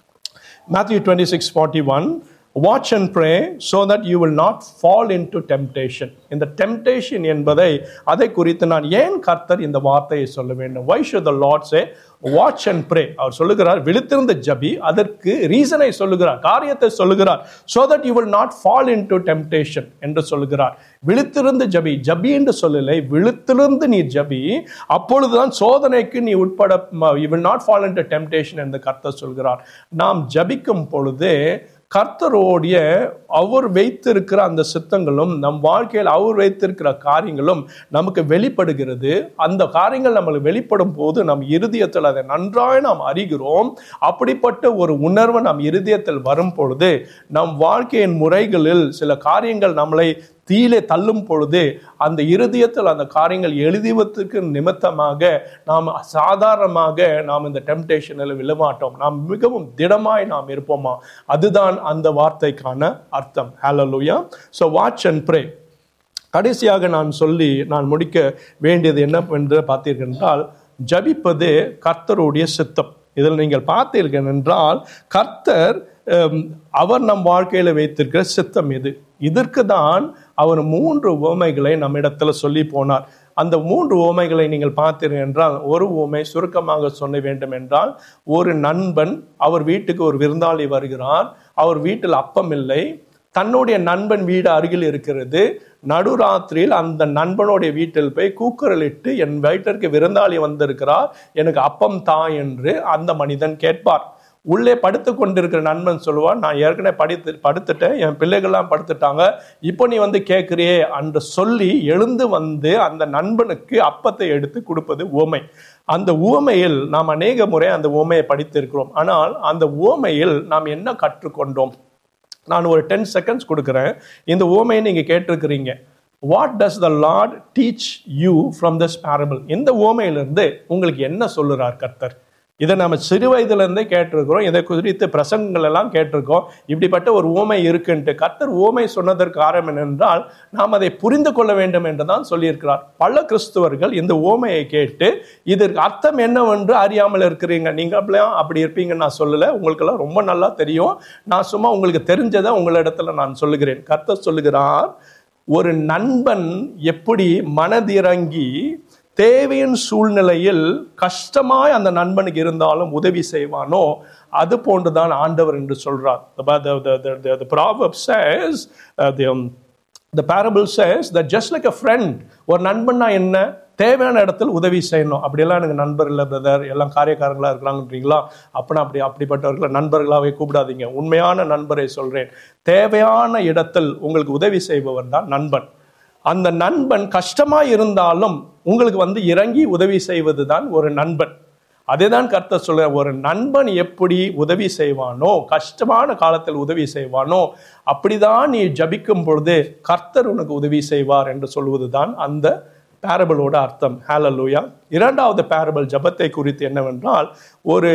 Matthew 26 41 Watch and pray so that you will not fall into temptation. இந்த temptation என்பதை அதை குறித்து நான் ஏன் கர்த்தர் இந்த வார்த்தையை சொல்ல வேண்டும் why should the lord say watch and pray அவர் சொல்லுகிறார் விழித்திருந்த ஜபி அதற்கு ரீசனை சொல்லுகிறார் காரியத்தை சொல்லுகிறார் so that you will not fall into temptation என்று சொல்லுகிறார் விழித்திருந்து ஜபி ஜபி என்று சொல்லலை விழித்திருந்து நீ ஜபி அப்பொழுதுதான் சோதனைக்கு நீ உட்பட you will not fall into temptation என்று கர்த்தர் சொல்கிறார் நாம் ஜபிக்கும் பொழுது கர்த்தரோடைய அவர் வைத்திருக்கிற அந்த சித்தங்களும் நம் வாழ்க்கையில் அவர் வைத்திருக்கிற காரியங்களும் நமக்கு வெளிப்படுகிறது அந்த காரியங்கள் நம்மளுக்கு வெளிப்படும் போது நம் இருதயத்தில் அதை நன்றாய் நாம் அறிகிறோம் அப்படிப்பட்ட ஒரு உணர்வு நம் இருதயத்தில் வரும் பொழுது நம் வாழ்க்கையின் முறைகளில் சில காரியங்கள் நம்மளை தீலே தள்ளும் பொழுது அந்த இருதயத்தில் அந்த காரியங்கள் எழுதுவதற்கு நிமித்தமாக நாம் சாதாரணமாக நாம் இந்த டெம்டேஷனில் விழமாட்டோம் நாம் மிகவும் திடமாய் நாம் இருப்போமா அதுதான் அந்த வார்த்தைக்கான அர்த்தம் hallelujah so watch and pray கடைசியாக நான் சொல்லி நான் முடிக்க வேண்டியது என்ன என்று பார்த்தீர்கள் என்றால் ஜபிப்பது கர்த்தருடைய சித்தம் இதில் நீங்கள் பார்த்தீர்கள் என்றால் கர்த்தர் ஹம், அவர் நம் வாழ்க்கையில் வைத்திருக்கிற சித்தம் இது இதற்கு தான் அவர் மூன்று உவமைகளை நம்மிடத்துல சொல்லி போனார் அந்த மூன்று உவமைகளை நீங்கள் பார்த்தீர்கள் என்றால் ஒரு உவமை சுருக்கமாக சொல்ல வேண்டும் என்றால் ஒரு நண்பன் அவர் வீட்டுக்கு ஒரு விருந்தாளி வருகிறார் அவர் வீட்டில் அப்பம் இல்லை தன்னுடைய நண்பன் வீடு அருகில் இருக்கிறது நடுராத்திரியில் அந்த நண்பனுடைய வீட்டில் போய் கூக்குரலிட்டு என் வீட்டிற்கு விருந்தாளி வந்திருக்கிறார் எனக்கு அப்பம் தா என்று அந்த மனிதன் கேட்பார் உள்ளே படுத்து கொண்டிருக்கிற நண்பன் சொல்லுவான் நான் ஏற்கனவே படித்து படுத்துட்டேன் என் பிள்ளைகள்லாம் படுத்துட்டாங்க இப்போ நீ வந்து கேட்குறியே என்று சொல்லி எழுந்து வந்து அந்த நண்பனுக்கு அப்பத்தை எடுத்து கொடுப்பது உவமை அந்த உவமையில் நாம் அநேக முறை அந்த உவமையை படித்திருக்கிறோம் ஆனால் அந்த உவமையில் நாம் என்ன கற்றுக்கொண்டோம் நான் ஒரு டென் செகண்ட்ஸ் கொடுக்குறேன் இந்த ஓமையை நீங்கள் கேட்டிருக்கிறீங்க what does the lord teach you from this parable இந்த ஓமையிலிருந்து உங்களுக்கு என்ன சொல்லுறார் கர்த்தர் இதை நம்ம சிறு வயதுலேருந்தே கேட்டிருக்கிறோம் இதை குறித்து பிரசங்கங்கள் எல்லாம் கேட்டிருக்கோம் இப்படிப்பட்ட ஒரு ஓமை இருக்குன்ட்டு கர்த்தர் ஓமை சொன்னதற்கு காரணம் என்னென்றால் நாம் அதை புரிந்து கொள்ள வேண்டும் என்று தான் சொல்லியிருக்கிறார் பல கிறிஸ்துவர்கள் இந்த ஓமையை கேட்டு இதற்கு அர்த்தம் என்னவென்று அறியாமல் இருக்கிறீங்க நீங்க அப்படிலாம் அப்படி இருப்பீங்கன்னு நான் சொல்லலை உங்களுக்கெல்லாம் ரொம்ப நல்லா தெரியும் நான் சும்மா உங்களுக்கு தெரிஞ்சதை உங்களிடத்துல நான் சொல்லுகிறேன் கர்த்தர் சொல்லுகிறார் ஒரு நண்பன் எப்படி மனதிறங்கி தேவையின் சூழ்நிலையில் கஷ்டமாய் அந்த நண்பனுக்கு இருந்தாலும் உதவி செய்வானோ அது போன்றுதான் ஆண்டவர் என்று சொல்றார் The, the, the, the, the, the proverb says, uh, the, um, the parable says that just like a friend ஒரு நண்பன்னா என்ன தேவையான இடத்தில் உதவி செய்யணும் அப்படியெல்லாம் எனக்கு நண்பர் இல்லை பிரதர் எல்லாம் காரியக்காரங்களா இருக்கிறாங்கன்றீங்களா அப்படின்னா அப்படி அப்படிப்பட்டவர்களை நண்பர்களாகவே கூப்பிடாதீங்க உண்மையான நண்பரை சொல்றேன் தேவையான இடத்தில் உங்களுக்கு உதவி செய்பவர் தான் நண்பன் அந்த நண்பன் கஷ்டமா இருந்தாலும் உங்களுக்கு வந்து இறங்கி உதவி செய்வது தான் ஒரு நண்பன் அதேதான் கர்த்தர் சொல்ற ஒரு நண்பன் எப்படி உதவி செய்வானோ கஷ்டமான காலத்தில் உதவி செய்வானோ அப்படிதான் நீ ஜபிக்கும் பொழுது கர்த்தர் உனக்கு உதவி செய்வார் என்று சொல்வதுதான் அந்த பேரபிளோட அர்த்தம் ஹalleluya இரண்டாவது பேரபிள் ஜபத்தை குறித்து என்னவென்றால் ஒரு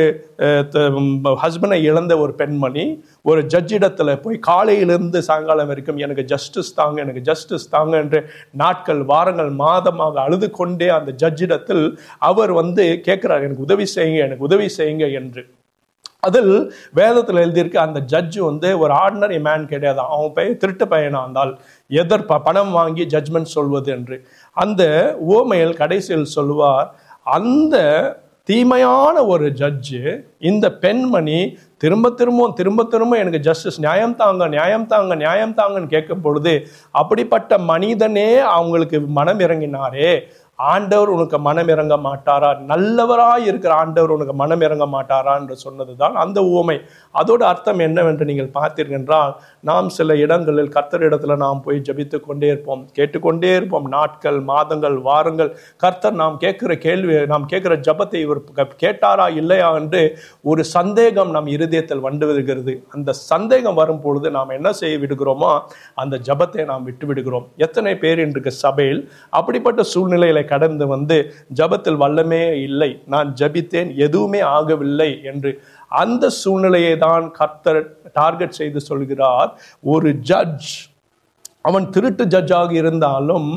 ஹஸ்பண்டை இழந்த ஒரு பெண்மணி ஒரு ஜட்ஜிடத்தில் போய் காலையிலிருந்து சாயங்காலம் வரைக்கும் எனக்கு ஜஸ்டிஸ் தாங்க எனக்கு ஜஸ்டிஸ் தாங்க என்று நாட்கள் வாரங்கள் மாதமாக அழுது கொண்டே அந்த ஜட்ஜிடத்தில் அவர் வந்து கேட்கிறார் எனக்கு உதவி செய்யுங்க எனக்கு உதவி செய்யுங்க என்று அதில் வேதத்தில் எழுதியிருக்க அந்த ஜட்ஜு வந்து ஒரு ஆர்டினரி மேன் கிடையாது அவன் பெயர் திருட்டு பையனா இருந்தால் எதர் ப- பணம் வாங்கி ஜட்ஜ்மெண்ட் சொல்வது என்று அந்த ஓமையில் கடைசியில் சொல்லுவார் அந்த தீமையான ஒரு ஜட்ஜு இந்த பெண்மணி திரும்ப திரும்ப திரும்ப திரும்ப எனக்கு ஜஸ்டிஸ் நியாயம் தாங்க நியாயம் தாங்க நியாயம் தாங்கன்னு கேட்கும் பொழுது அப்படிப்பட்ட மனிதனே அவங்களுக்கு மனம் இறங்கினாரே ஆண்டவர் உனக்கு மனம் இறங்க மாட்டாரா நல்லவராய் இருக்கிற ஆண்டவர் உனக்கு மனம் இறங்க மாட்டாரா என்று சொன்னதுதான் அந்த உவமை அதோட அர்த்தம் என்னவென்று நீங்கள் பார்த்தீர்கள் என்றால் நாம் சில இடங்களில் கர்த்தரிடத்துல நாம் போய் ஜெபித்து கொண்டே இருப்போம் கேட்டுக்கொண்டே இருப்போம் நாட்கள் மாதங்கள் வாரங்கள் கர்த்தர் நாம் கேட்கிற கேள்வி நாம் கேட்கிற ஜெபத்தை இவர் க- கேட்டாரா இல்லையா என்று ஒரு சந்தேகம் நம் இருதயத்தில் வந்து விடுகிறது அந்த சந்தேகம் வரும் பொழுது நாம் என்ன செய்ய விடுகிறோமோ அந்த ஜெபத்தை நாம் விட்டு விடுகிறோம் எத்தனை பேர் இன்றைக்கு சபையில் அப்படிப்பட்ட சூழ்நிலைகளை கடந்து வந்து ஜெபத்தில் வல்லமே இல்லை நான் ஜெபித்தேன் எதுவுமே ஆகவில்லை என்று அந்த சூழ்நிலையை தான் கர்த்தர் டார்கெட் செய்து சொல்கிறார் ஒரு ஜட்ஜ் அவன் திருட்டு ஜட்ஜாக இருந்தாலும்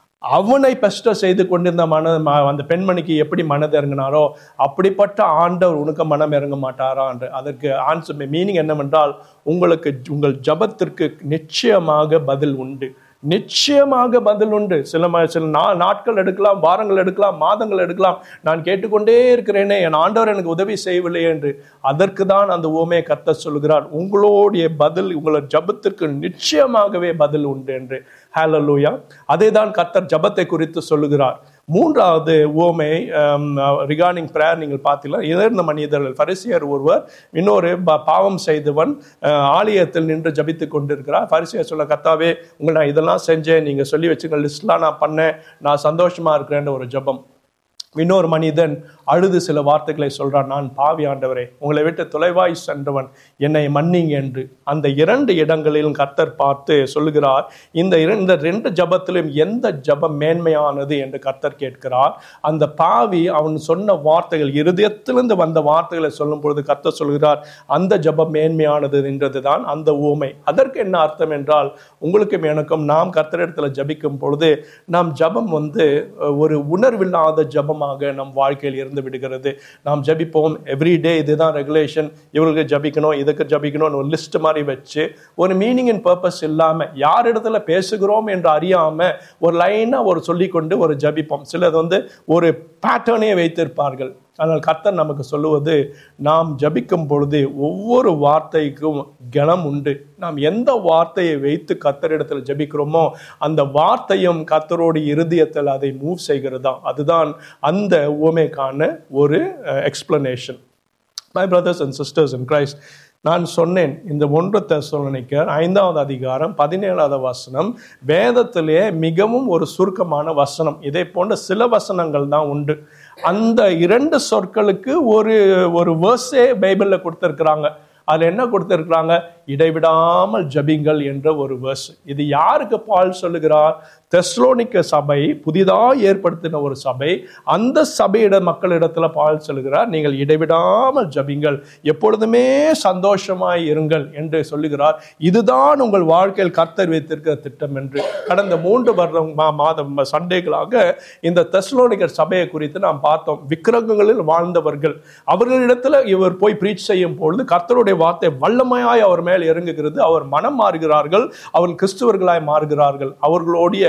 அவனை பெஸ்ட செய்து கொண்டிருந்த மன ம- அந்த பெண்மணிக்கு எப்படி மனது இறங்கினாரோ அப்படிப்பட்ட ஆண்டவர் உனக்கு மனம் இறங்க மாட்டாரா என்று அதற்கு ஆன்சர் மீனிங் என்னவென்றால் உங்களுக்கு உங்கள் ஜபத்திற்கு நிச்சயமாக பதில் உண்டு நிச்சயமாக பதில் உண்டு சில ம- சில நா நாட்கள் எடுக்கலாம் வாரங்கள் எடுக்கலாம் மாதங்கள் எடுக்கலாம் நான் கேட்டுக்கொண்டே இருக்கிறேனே என் ஆண்டவர் எனக்கு உதவி செய்யவில்லை என்று அதற்கு தான் அந்த ஓமையை கத்த சொல்கிறார் உங்களுடைய பதில் உங்களோட ஜபத்திற்கு நிச்சயமாகவே பதில் உண்டு என்று ஹalleluya அதே தான் கர்த்தர் ஜபத்தை குறித்து சொல்லுகிறார் மூன்றாவது ஓமை ரிகார்டிங் பிரேயர் நீங்கள் பார்த்தீங்கன்னா இழந்த மனிதர்கள் பரிசியர் ஒருவர் இன்னொரு ப- பாவம் செய்தவன் அஹ், ஆலயத்தில் நின்று ஜபித்து கொண்டிருக்கிறார் பரிசியர் சொல்ல கத்தாவே உங்களை நான் இதெல்லாம் செஞ்சேன் நீங்க சொல்லி வச்சுங்க லிஸ்ட்லாம் நான் பண்ணேன் நான் சந்தோஷமா இருக்கிறேன்ற ஒரு ஜெபம் இன்னொரு மனிதன் அழுது சில வார்த்தைகளை சொல்றான் நான் பாவி ஆண்டவரே உங்களை விட்டு தொலைவாய் சென்றவன் என்னை மன்னிங்க என்று அந்த இரண்டு இடங்களிலும் கர்த்தர் பார்த்து சொல்லுகிறார் இந்த இர- இந்த ரெண்டு ஜபத்திலும் எந்த ஜபம் மேன்மையானது என்று கர்த்தர் கேட்கிறார் அந்த பாவி அவன் சொன்ன வார்த்தைகள் இருதயத்திலிருந்து வந்த வார்த்தைகளை சொல்லும் பொழுது கர்த்தர் சொல்கிறார் அந்த ஜபம் மேன்மையானது என்றதுதான் அந்த ஊமை அதற்கு என்ன அர்த்தம் என்றால் உங்களுக்கும் எனக்கும் நாம் கர்த்தரிடத்துல ஜபிக்கும் பொழுது நாம் ஜபம் வந்து அஹ், ஒரு உணர்வில்லாத ஜபமாக நம் வாழ்க்கையில் இருந்து விடுகிறது நாம் ஜபிப்போம் எவ்ரி டே இதுதான் ரெகுலேஷன் இவங்களுக்கு ஜபிக்கணும் இதுக்கு ஜபிக்கணும்னு ஒரு லிஸ்ட் மாதிரி வச்சு ஒரு மீனிங் அண்ட் பர்பஸ் இல்லாம யார் இடத்துல பேசுகிறோம் என்று அறியாம ஒரு லைனா ஒரு சொல்லிக்கொண்டு ஒரு ஜபிப்போம் சிலது வந்து ஒரு பேட்டர்னே வைத்திருப்பார்கள் ஆனால் கர்த்தர் நமக்கு சொல்லுவது நாம் ஜபிக்கும் பொழுது ஒவ்வொரு வார்த்தைக்கும் கணம் உண்டு நாம் எந்த வார்த்தையை வைத்து கர்த்தரிடத்தில் ஜபிக்கிறோமோ அந்த வார்த்தையும் கர்த்தரோட இருதயத்தில் அதை மூவ் செய்கிறதா அதுதான் அந்த உவமைக்கான ஒரு explanation my brothers and sisters in Christ நான் சொன்னேன் இந்த ஒன்று தெசலோனிக்கர் ஐந்தாவது அதிகாரம் பதினேழாவது வசனம் வேதத்திலே மிகவும் ஒரு சுருக்கமான வசனம் இதை போன்ற சில வசனங்கள் தான் உண்டு அந்த இரண்டு சொற்களுக்கு ஒரு ஒரு வேர்ஸே பைபிளில் கொடுத்துருக்குறாங்க அதில் என்ன கொடுத்துருக்குறாங்க இடைவிடாமல் ஜபிங்கள் என்ற ஒரு வேர்ஸ் இது யாருக்கு பால் சொல்லுகிறார் தெஸ்லோனிக்க சபை புதிதாக ஏற்படுத்தின ஒரு சபை அந்த சபையிட மக்களிடத்துல பால் சொல்லுகிறார் நீங்கள் இடைவிடாமல் ஜபிங்கள் எப்பொழுதுமே சந்தோஷமாய் இருங்கள் என்று சொல்லுகிறார் இதுதான் உங்கள் வாழ்க்கையில் கர்த்தர் வைத்திருக்கிற திட்டம் என்று கடந்த மூன்று வருடம் மா- மாதம் சண்டேகளாக இந்த தெஸ்லோனிக்கர் சபையை குறித்து நாம் பார்த்தோம் விக்கிரகங்களில் வாழ்ந்தவர்கள் அவர்களிடத்துல இவர் போய் ப்ரீச் செய்யும் பொழுது கர்த்தருடைய வார்த்தை வல்லமையாய் அவர் மேல் இறங்குகிறது அவர் மனம் மாறுகிறார்கள் அவர் கிறிஸ்துவர்களாய் மாறுகிறார்கள் அவர்களுடைய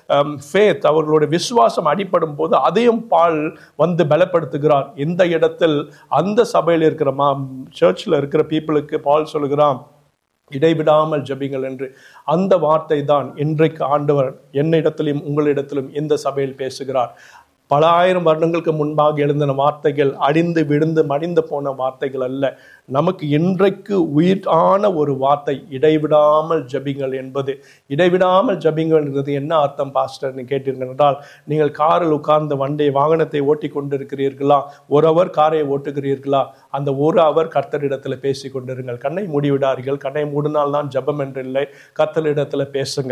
ஃபேத் அவர்களுடைய விசுவாசம் அடிப்படும் போது அதையும் பால் வந்து பலப்படுத்துகிறார் இந்த இடத்தில் அந்த சபையில் இருக்கிற மா சர்ச்சில் இருக்கிற பீப்புளுக்கு பால் சொல்லுகிறான் இடைவிடாமல் ஜபிங்கள் என்று அந்த வார்த்தை தான் இன்றைக்கு ஆண்டவர் என்னிடத்திலும் உங்களிடத்திலும் இந்த சபையில் பேசுகிறார் பல ஆயிரம் வருடங்களுக்கு முன்பாக எழுந்தின வார்த்தைகள் அடிந்து விழுந்து மடிந்து போன வார்த்தைகள் அல்ல நமக்கு இன்றைக்கு உயிரான ஒரு வார்த்தை இடைவிடாமல் ஜபிங்கள் என்பது இடைவிடாமல் ஜபிங்கள் என்பது என்ன அர்த்தம் பாஸ்டர்னு கேட்டீர்கள் என்றால் நீங்கள் காரில் உட்கார்ந்த வண்டியை வாகனத்தை ஓட்டி கொண்டிருக்கிறீர்களா ஒரு அவர் காரை ஓட்டுகிறீர்களா அந்த ஒரு அவர் கர்த்தரிடத்துல பேசி கொண்டிருங்கள் கண்ணை மூடிவிடார்கள் கண்ணை மூடினால் தான் ஜபம் என்றில்லை கர்த்தரிடத்துல பேசுங்கள்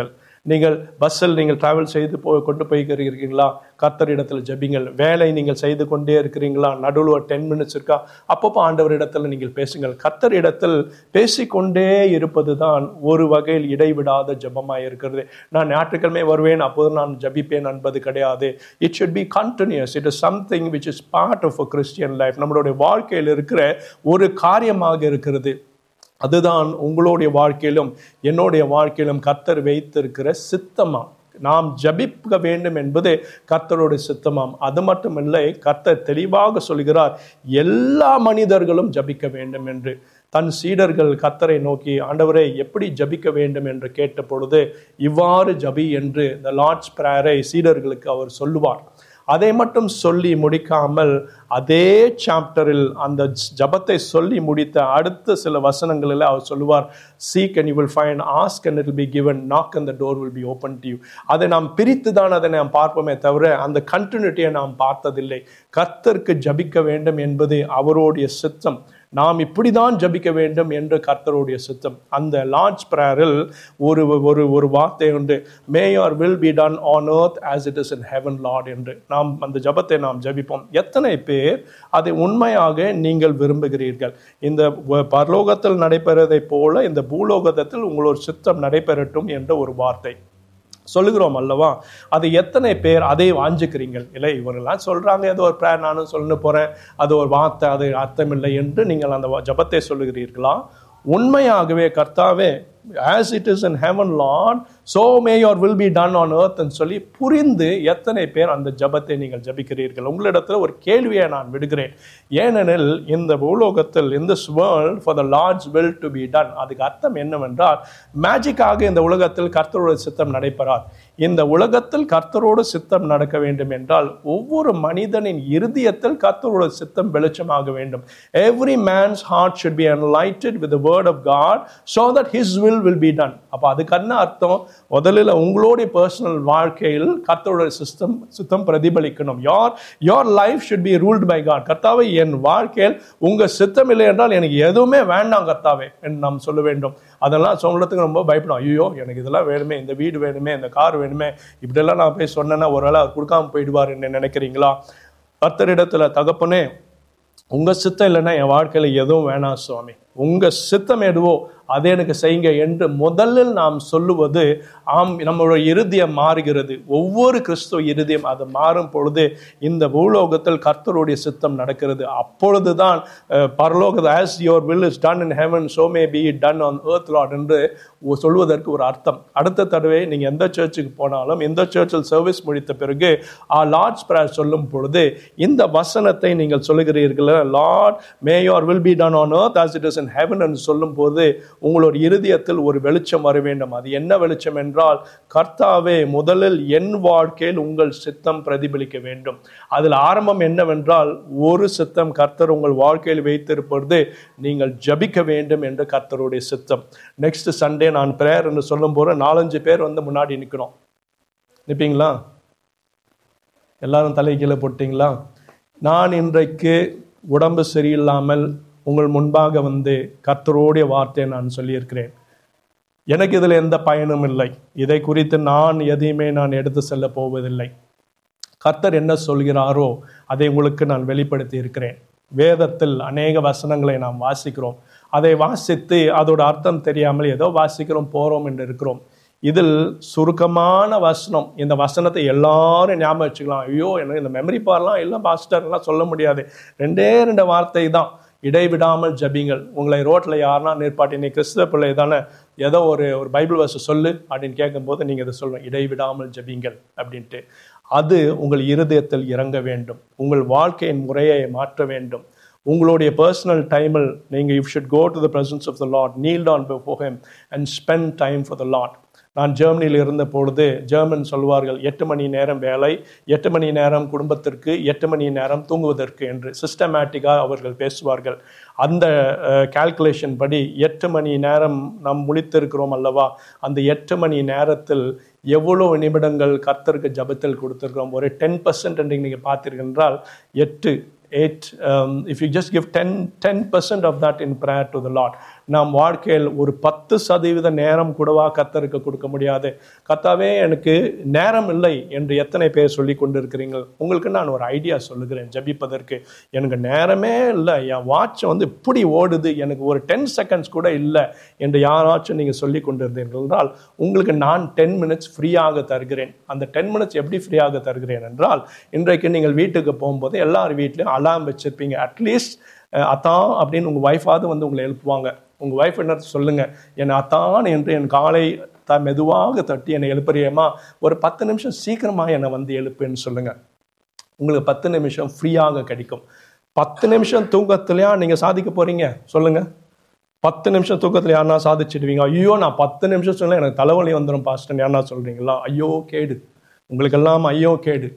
நீங்கள் பஸ்ஸில் நீங்கள் டிராவல் செய்து போ கொண்டு போய்க்கிறீர்களா கர்த்தரிடத்தில் ஜெபிங்கள் வேலை நீங்கள் செய்து கொண்டே இருக்கிறீங்களா நடுவில் ஒரு டென் மினிட்ஸ் இருக்கா அப்பப்போ ஆண்டவர் இடத்துல நீங்கள் பேசுங்கள் கர்த்தர் இடத்தில் பேசிக்கொண்டே இருப்பது தான் ஒரு வகையில் இடைவிடாத ஜெபமாக இருக்கிறது நான் ஞாயிற்றுக்கிழமை வருவேன் அப்போது நான் ஜபிப்பேன் என்பது கிடையாது it should be continuous it is something which is part of a christian life நம்மளுடைய வாழ்க்கையில் இருக்கிற ஒரு காரியமாக இருக்கிறது அதுதான் உங்களுடைய வாழ்க்கையிலும் என்னுடைய வாழ்க்கையிலும் கர்த்தர் வைத்திருக்கிற சித்தமா நாம் ஜபிக்க வேண்டும் என்பது கர்த்தருடைய சித்தமாம் அது மட்டுமில்லை கர்த்தர் தெளிவாக சொல்கிறார் எல்லா மனிதர்களும் ஜபிக்க வேண்டும் என்று தன் சீடர்கள் கர்த்தரை நோக்கி ஆண்டவரே எப்படி ஜபிக்க வேண்டும் என்று கேட்ட பொழுது இவ்வாறு ஜபி என்று த லார்ட்ஸ் பிரேயரை சீடர்களுக்கு அவர் சொல்லுவார் அதை மட்டும் சொல்லி முடிக்காமல் அதே சாப்டரில் அந்த ஜபத்தை சொல்லி முடித்த அடுத்த சில வசனங்களில் அவர் சொல்லுவார் seek and you will find ask and it be given knock and the door will be open to you அதை நாம் பிரித்து தான் அதை நாம் பார்ப்போமே தவிர அந்த கண்டினியூட்டியை நாம் பார்த்ததில்லை கர்த்தருக்கு ஜபிக்க வேண்டும் என்பது அவருடைய சித்தம் நாம் இப்படிதான் ஜபிக்க வேண்டும் என்று கர்த்தருடைய சித்தம் அந்த லார்ஜ் பிரேயரில் ஒரு ஒரு ஒரு வார்த்தை உண்டு may our will be done on earth as it is in heaven lord என்று நாம் அந்த ஜபத்தை நாம் ஜபிப்போம் எத்தனை பேர் அதை உண்மையாக நீங்கள் விரும்புகிறீர்கள் இந்த வ- பரலோகத்தில் நடைபெறதைப் போல இந்த பூலோகத்தில் உங்களோட சித்தம் நடைபெறட்டும் என்ற ஒரு வார்த்தை சொல்லுகிறோம் அல்லவா அது எத்தனை பேர் அதை வாஞ்சிக்கிறீங்கள் இல்லை இவரெல்லாம் சொல்றாங்க ஏதோ ஒரு ப்ரேயர் நானும் சொல்லு போறேன் அது ஒரு வார்த்தை அது அர்த்தமில்லை என்று நீங்கள் அந்த வ- ஜெபத்தை சொல்லுகிறீர்களா உண்மையாகவே கர்த்தாவே as it is in heaven lord so may your will be done on earth ன்னு சொல்லி புரிந்து எத்தனை பேர் அந்த ஜெபத்தை நீங்கள் ஜபிக்கிறீர்கள் உங்களிடத்தில் ஒரு கேள்வியை நான் விடுகிறேன் ஏனெனில் இந்த பூலோகத்தில் இந்த world for the large will to be done அதுக்கு அர்த்தம் என்னவென்றால் மேஜிக்காக இந்த உலகத்தில் கர்த்தரோட சித்தம் நடைபெறார் இந்த உலகத்தில் கர்த்தரோட சித்தம் நடக்க வேண்டும் என்றால் ஒவ்வொரு மனிதனின் இருதயத்தில் கர்த்தரோட சித்தம் வெளிச்சமாக வேண்டும் every man's heart should be enlightened with the word of God so that his will will be done அப்ப அதுக்கு என்ன அர்த்தம் முதலில் உங்களுடைய பர்சனல் வாழ்க்கையில் கர்த்தரோட சிஸ்டம் சித்தம் பிரதிபலிக்கணும் your your life should be ruled by God கர்த்தாவே என் வாழ்க்கையில் உங்க சித்தம் இல்லை என்றால் எனக்கு எதுவுமே வேண்டாம் கர்த்தாவே என்று நாம் சொல்ல வேண்டும் அதெல்லாம் சொல்றதுக்கு ரொம்ப பயப்படும் ஐயோ எனக்கு இதெல்லாம் வேணுமே இந்த வீடு வேணுமே இந்த கார் வேணுமே இப்படியெல்லாம் நான் போய் சொன்னேன்னா ஒரு வேளை அவர் கொடுக்காம போயிடுவார் என்ன நினைக்கிறீங்களா கர்த்தரிடத்துல தகப்பனே உங்க சித்தம் இல்லைன்னா என் வாழ்க்கையில எதுவும் வேணாம் சுவாமி உங்க சித்தம் எதுவோ அதை எனக்கு செய்யுங்க என்று முதலில் நாம் சொல்லுவது ஆம் நம்மளுடைய இருதயம் மாறுகிறது ஒவ்வொரு கிறிஸ்துவ இருதயம் அது மாறும் பொழுது இந்த பூலோகத்தில் கர்த்தருடைய சித்தம் நடக்கிறது அப்பொழுதுதான் அஹ், பரலோக as your will is done in heaven so may be done on earth lord என்று ஒ- சொல்வதற்கு ஒரு அர்த்தம் அடுத்த தடவை நீங்க எந்த சர்ச்சுக்கு போனாலும் எந்த சர்ச்சில் சர்வீஸ் முடித்த பிறகு ஆ லார்ட்ஸ் பிரேயர் சொல்லும் பொழுது இந்த வசனத்தை நீங்கள் சொல்லுகிறீர்கள் lord may your will be done on earth as it is in heaven என்று சொல்லும் போது உங்களுடைய இருதயத்தில் ஒரு வெளிச்சம் வர வேண்டும் அது என்ன வெளிச்சம் என்றால் கர்த்தாவே முதலில் என் வாழ்க்கையில் உங்கள் சித்தம் பிரதிபலிக்க வேண்டும் அதில் ஆரம்பம் என்னவென்றால் ஒரு சித்தம் கர்த்தர் உங்கள் வாழ்க்கையில் வைத்திருப்பது நீங்கள் ஜபிக்க வேண்டும் என்று கர்த்தருடைய சித்தம் நெக்ஸ்ட் சண்டே நான் பிரேயர் என்று சொல்லும் போது நாலஞ்சு பேர் வந்து முன்னாடி நிற்கணும் நிற்பீங்களா எல்லாரும் தலை கீழே போட்டீங்களா நான் இன்றைக்கு உடம்பு சரியில்லாமல் உங்கள் முன்பாக வந்து கர்த்தருடைய வார்த்தையை நான் சொல்லியிருக்கிறேன் எனக்கு இதில் எந்த பயனும் இல்லை இதை குறித்து நான் எதையுமே நான் எடுத்து செல்ல போவதில்லை கர்த்தர் என்ன சொல்கிறாரோ அதை உங்களுக்கு நான் வெளிப்படுத்தி இருக்கிறேன் வேதத்தில் அநேக வசனங்களை நாம் வாசிக்கிறோம் அதை வாசித்து அதோட அர்த்தம் தெரியாமல் ஏதோ வாசிக்கிறோம் போறோம் என்று இருக்கிறோம் இதில் சுருக்கமான வசனம் இந்த வசனத்தை எல்லாரும் ஞாபகம் வச்சுக்கலாம் ஐயோ எனக்கு இந்த மெமரி பார்லாம் எல்லாம் பாஸ்டர்லாம் சொல்ல முடியாது ரெண்டே ரெண்டு வார்த்தை தான் இடைவிடாமல் ஜபிங்கள் உங்களை ரோட்ல யாருன்னா நிற்பாட்டி நீ கிறிஸ்தவ பிள்ளை தானே ஏதோ ஒரு ஒரு பைபிள் வருஷம் சொல்லு அப்படின்னு கேட்கும்போது நீங்க இதை சொல்லணும் இடைவிடாமல் ஜபிங்கள் அப்படின்ட்டு அது உங்கள் இருதயத்தில் இறங்க வேண்டும் உங்கள் வாழ்க்கையின் முறையை மாற்ற வேண்டும் உங்களுடைய பர்சனல் டைமில் நீங்கள் you should go to the presence of the lord kneel down before him and spend time for the lord நான் ஜெர்மனியில் இருந்த பொழுது ஜெர்மன் சொல்வார்கள் எட்டு மணி நேரம் வேலை எட்டு மணி நேரம் குடும்பத்திற்கு எட்டு மணி நேரம் தூங்குவதற்கு என்று சிஸ்டமேட்டிக்காக அவர்கள் பேசுவார்கள் அந்த கால்குலேஷன் படி எட்டு மணி நேரம் நாம் முழித்திருக்கிறோம் அல்லவா அந்த எட்டு மணி நேரத்தில் எவ்வளோ நிமிடங்கள் கர்த்தருக்கு ஜபத்தில் கொடுத்திருக்கிறோம் ஒரு டென் பர்சன்ட் என்று நீங்கள் பார்த்தீர்கள் என்றால் எட்டு eight um, if you just give 10 10% of that in prayer to the lord நாம் வாழ்க்கையில் ஒரு பத்து சதவீத நேரம் கூடவா கத்தருக்கு கொடுக்க முடியாது கத்தாவே எனக்கு நேரம் இல்லை என்று எத்தனை பேர் சொல்லி கொண்டு இருக்கிறீர்கள் உங்களுக்கு நான் ஒரு ஐடியா சொல்லுகிறேன் ஜபிப்பதற்கு எனக்கு நேரமே இல்லை என் வாட்ச் வந்து இப்படி ஓடுது எனக்கு ஒரு டென் செகண்ட்ஸ் கூட இல்லை என்று யாராச்சும் நீங்கள் சொல்லி கொண்டு இருந்தீர்கள் என்றால் உங்களுக்கு நான் டென் மினிட்ஸ் ஃப்ரீயாக தருகிறேன் அந்த டென் மினிட்ஸ் எப்படி ஃப்ரீயாக தருகிறேன் என்றால் இன்றைக்கு நீங்கள் வீட்டுக்கு போகும்போது எல்லார் வீட்லையும் அலாம் வச்சிருப்பீங்க அட்லீஸ்ட் அத்தான் அப்படின்னு உங்கள் ஒய்ஃபாவது வந்து உங்களை எழுப்புவாங்க உங்கள் ஒய்ஃப் என்ன சொல்லுங்க என்னை அத்தான் என்று என் காலை த மெதுவாக தட்டி என்னை எழுப்புறியமா ஒரு பத்து நிமிஷம் சீக்கிரமாக என்னை வந்து எழுப்புன்னு சொல்லுங்க உங்களுக்கு பத்து நிமிஷம் ஃப்ரீயாக கிடைக்கும் பத்து நிமிஷம் தூக்கத்துலையா நீங்கள் சாதிக்க போறீங்க சொல்லுங்க பத்து நிமிஷம் தூக்கத்தில் யாருனா சாதிச்சிடுவீங்க ஐயோ நான் பத்து நிமிஷம் சொல்ல எனக்கு தலைவலி வந்துடும் பாஸ்டன் யாருனா சொல்றீங்களா ஐயோ கேடு உங்களுக்கெல்லாம் ஐயோ கேடு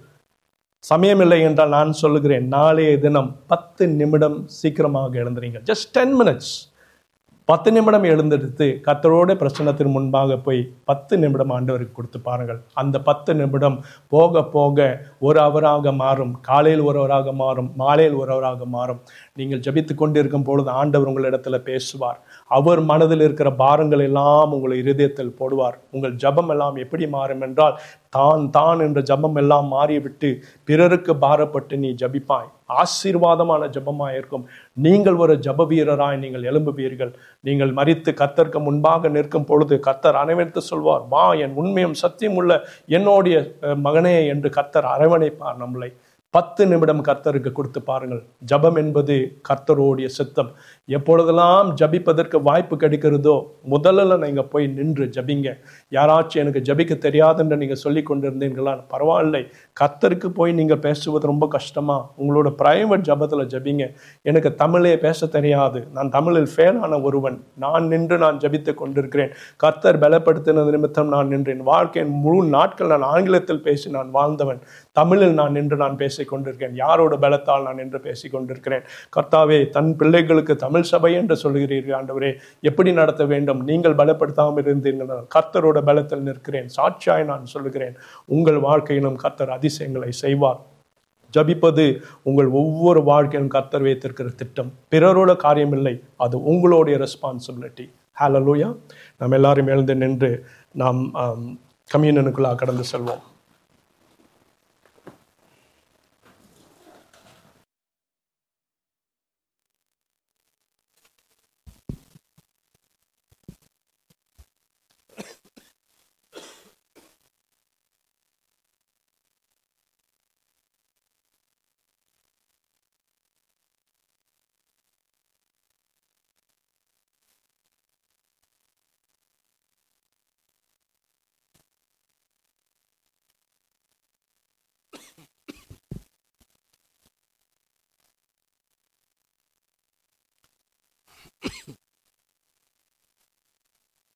சமயம் இல்லை என்றால் நான் சொல்லுகிறேன் நாளைய தினம் பத்து நிமிடம் சீக்கிரமாக எழுந்துறீங்க ஜஸ்ட் டென் மினிட்ஸ் பத்து நிமிடம் எழுந்தெடுத்து கத்தரோட பிரச்சனத்தின் முன்பாக போய் பத்து நிமிடம் ஆண்டவருக்கு கொடுத்து பாருங்கள் அந்த பத்து நிமிடம் போக போக ஒரு அவராக மாறும் காலையில் ஒரு அவராக மாறும் மாலையில் ஒரு அவராக மாறும் நீங்கள் ஜபித்து கொண்டிருக்கும் பொழுது ஆண்டவர் உங்களிடத்துல பேசுவார் அவர் மனதில் இருக்கிற பாரங்கள் எல்லாம் உங்கள் இருதயத்தில் போடுவார் உங்கள் ஜபம் எல்லாம் எப்படி மாறும் என்றால் தான் தான் என்ற ஜபம் எல்லாம் மாறிவிட்டு பிறருக்கு பாரப்பட்டு நீ ஜபிப்பாய் ஆசீர்வாதமான ஜபமாய் இருக்கும் நீங்கள் ஒரு ஜப வீரராய் நீங்கள் எழும்புவீர்கள் நீங்கள் மறித்து கத்தருக்கு முன்பாக நிற்கும் பொழுது கத்தர் அரவணைத்து சொல்வார் வா என் உண்மையும் சத்தியம் உள்ள என்னுடைய அஹ், மகனே என்று கத்தர் அரவணைப்பார் நம்மளை பத்து நிமிடம் கர்த்தருக்கு கொடுத்து பாருங்கள் ஜபம் என்பது கர்த்தரோடைய சித்தம் எப்பொழுதெல்லாம் ஜபிப்பதற்கு வாய்ப்பு கிடைக்கிறதோ முதல்ல நீங்க போய் நின்று ஜபிங்க யாராச்சும் எனக்கு ஜபிக்க தெரியாதுன்னு நீங்க சொல்லி கொண்டிருந்தீங்களா பரவாயில்லை கர்த்தருக்கு போய் நீங்க பேசுவது ரொம்ப கஷ்டமா உங்களோட பிரைவேட் ஜபத்துல ஜபிங்க எனக்கு தமிழே பேச தெரியாது நான் தமிழில் ஃபெயிலான ஒருவன் நான் நின்று நான் ஜபித்து கொண்டிருக்கிறேன் கர்த்தர் பலப்படுத்தினது நிமித்தம் நான் நின்றேன் வாழ்க்கையின் முழு நாட்கள் நான் ஆங்கிலத்தில் பேசி நான் வாழ்ந்தவன் தமிழில் நான் நின்று நான் பேசிக் கொண்டிருக்கேன் யாரோட பலத்தால் நான் நின்று பேசிக் கொண்டிருக்கிறேன் கர்த்தாவே தன் பிள்ளைகளுக்கு தமிழ் சபை என்று சொல்கிறீர்கள் ஆண்டவரே எப்படி நடத்த வேண்டும் நீங்கள் பலப்படுத்தாமல் இருந்தீர்கள் கர்த்தரோட பலத்தில் நிற்கிறேன் சாட்சியாய் நான் சொல்லுகிறேன் உங்கள் வாழ்க்கையிலும் கர்த்தர் அதிசயங்களை செய்வார் ஜபிப்பது உங்கள் ஒவ்வொரு வாழ்க்கையிலும் கர்த்தர் வைத்திருக்கிற திட்டம் பிறரோட காரியம் இல்லை அது உங்களுடைய ரெஸ்பான்சிபிலிட்டி ஹalleluya நம்ம எல்லாரும் எழுந்து நின்று நாம் கம்யூனனுக்குள்ளாக கடந்து செல்வோம்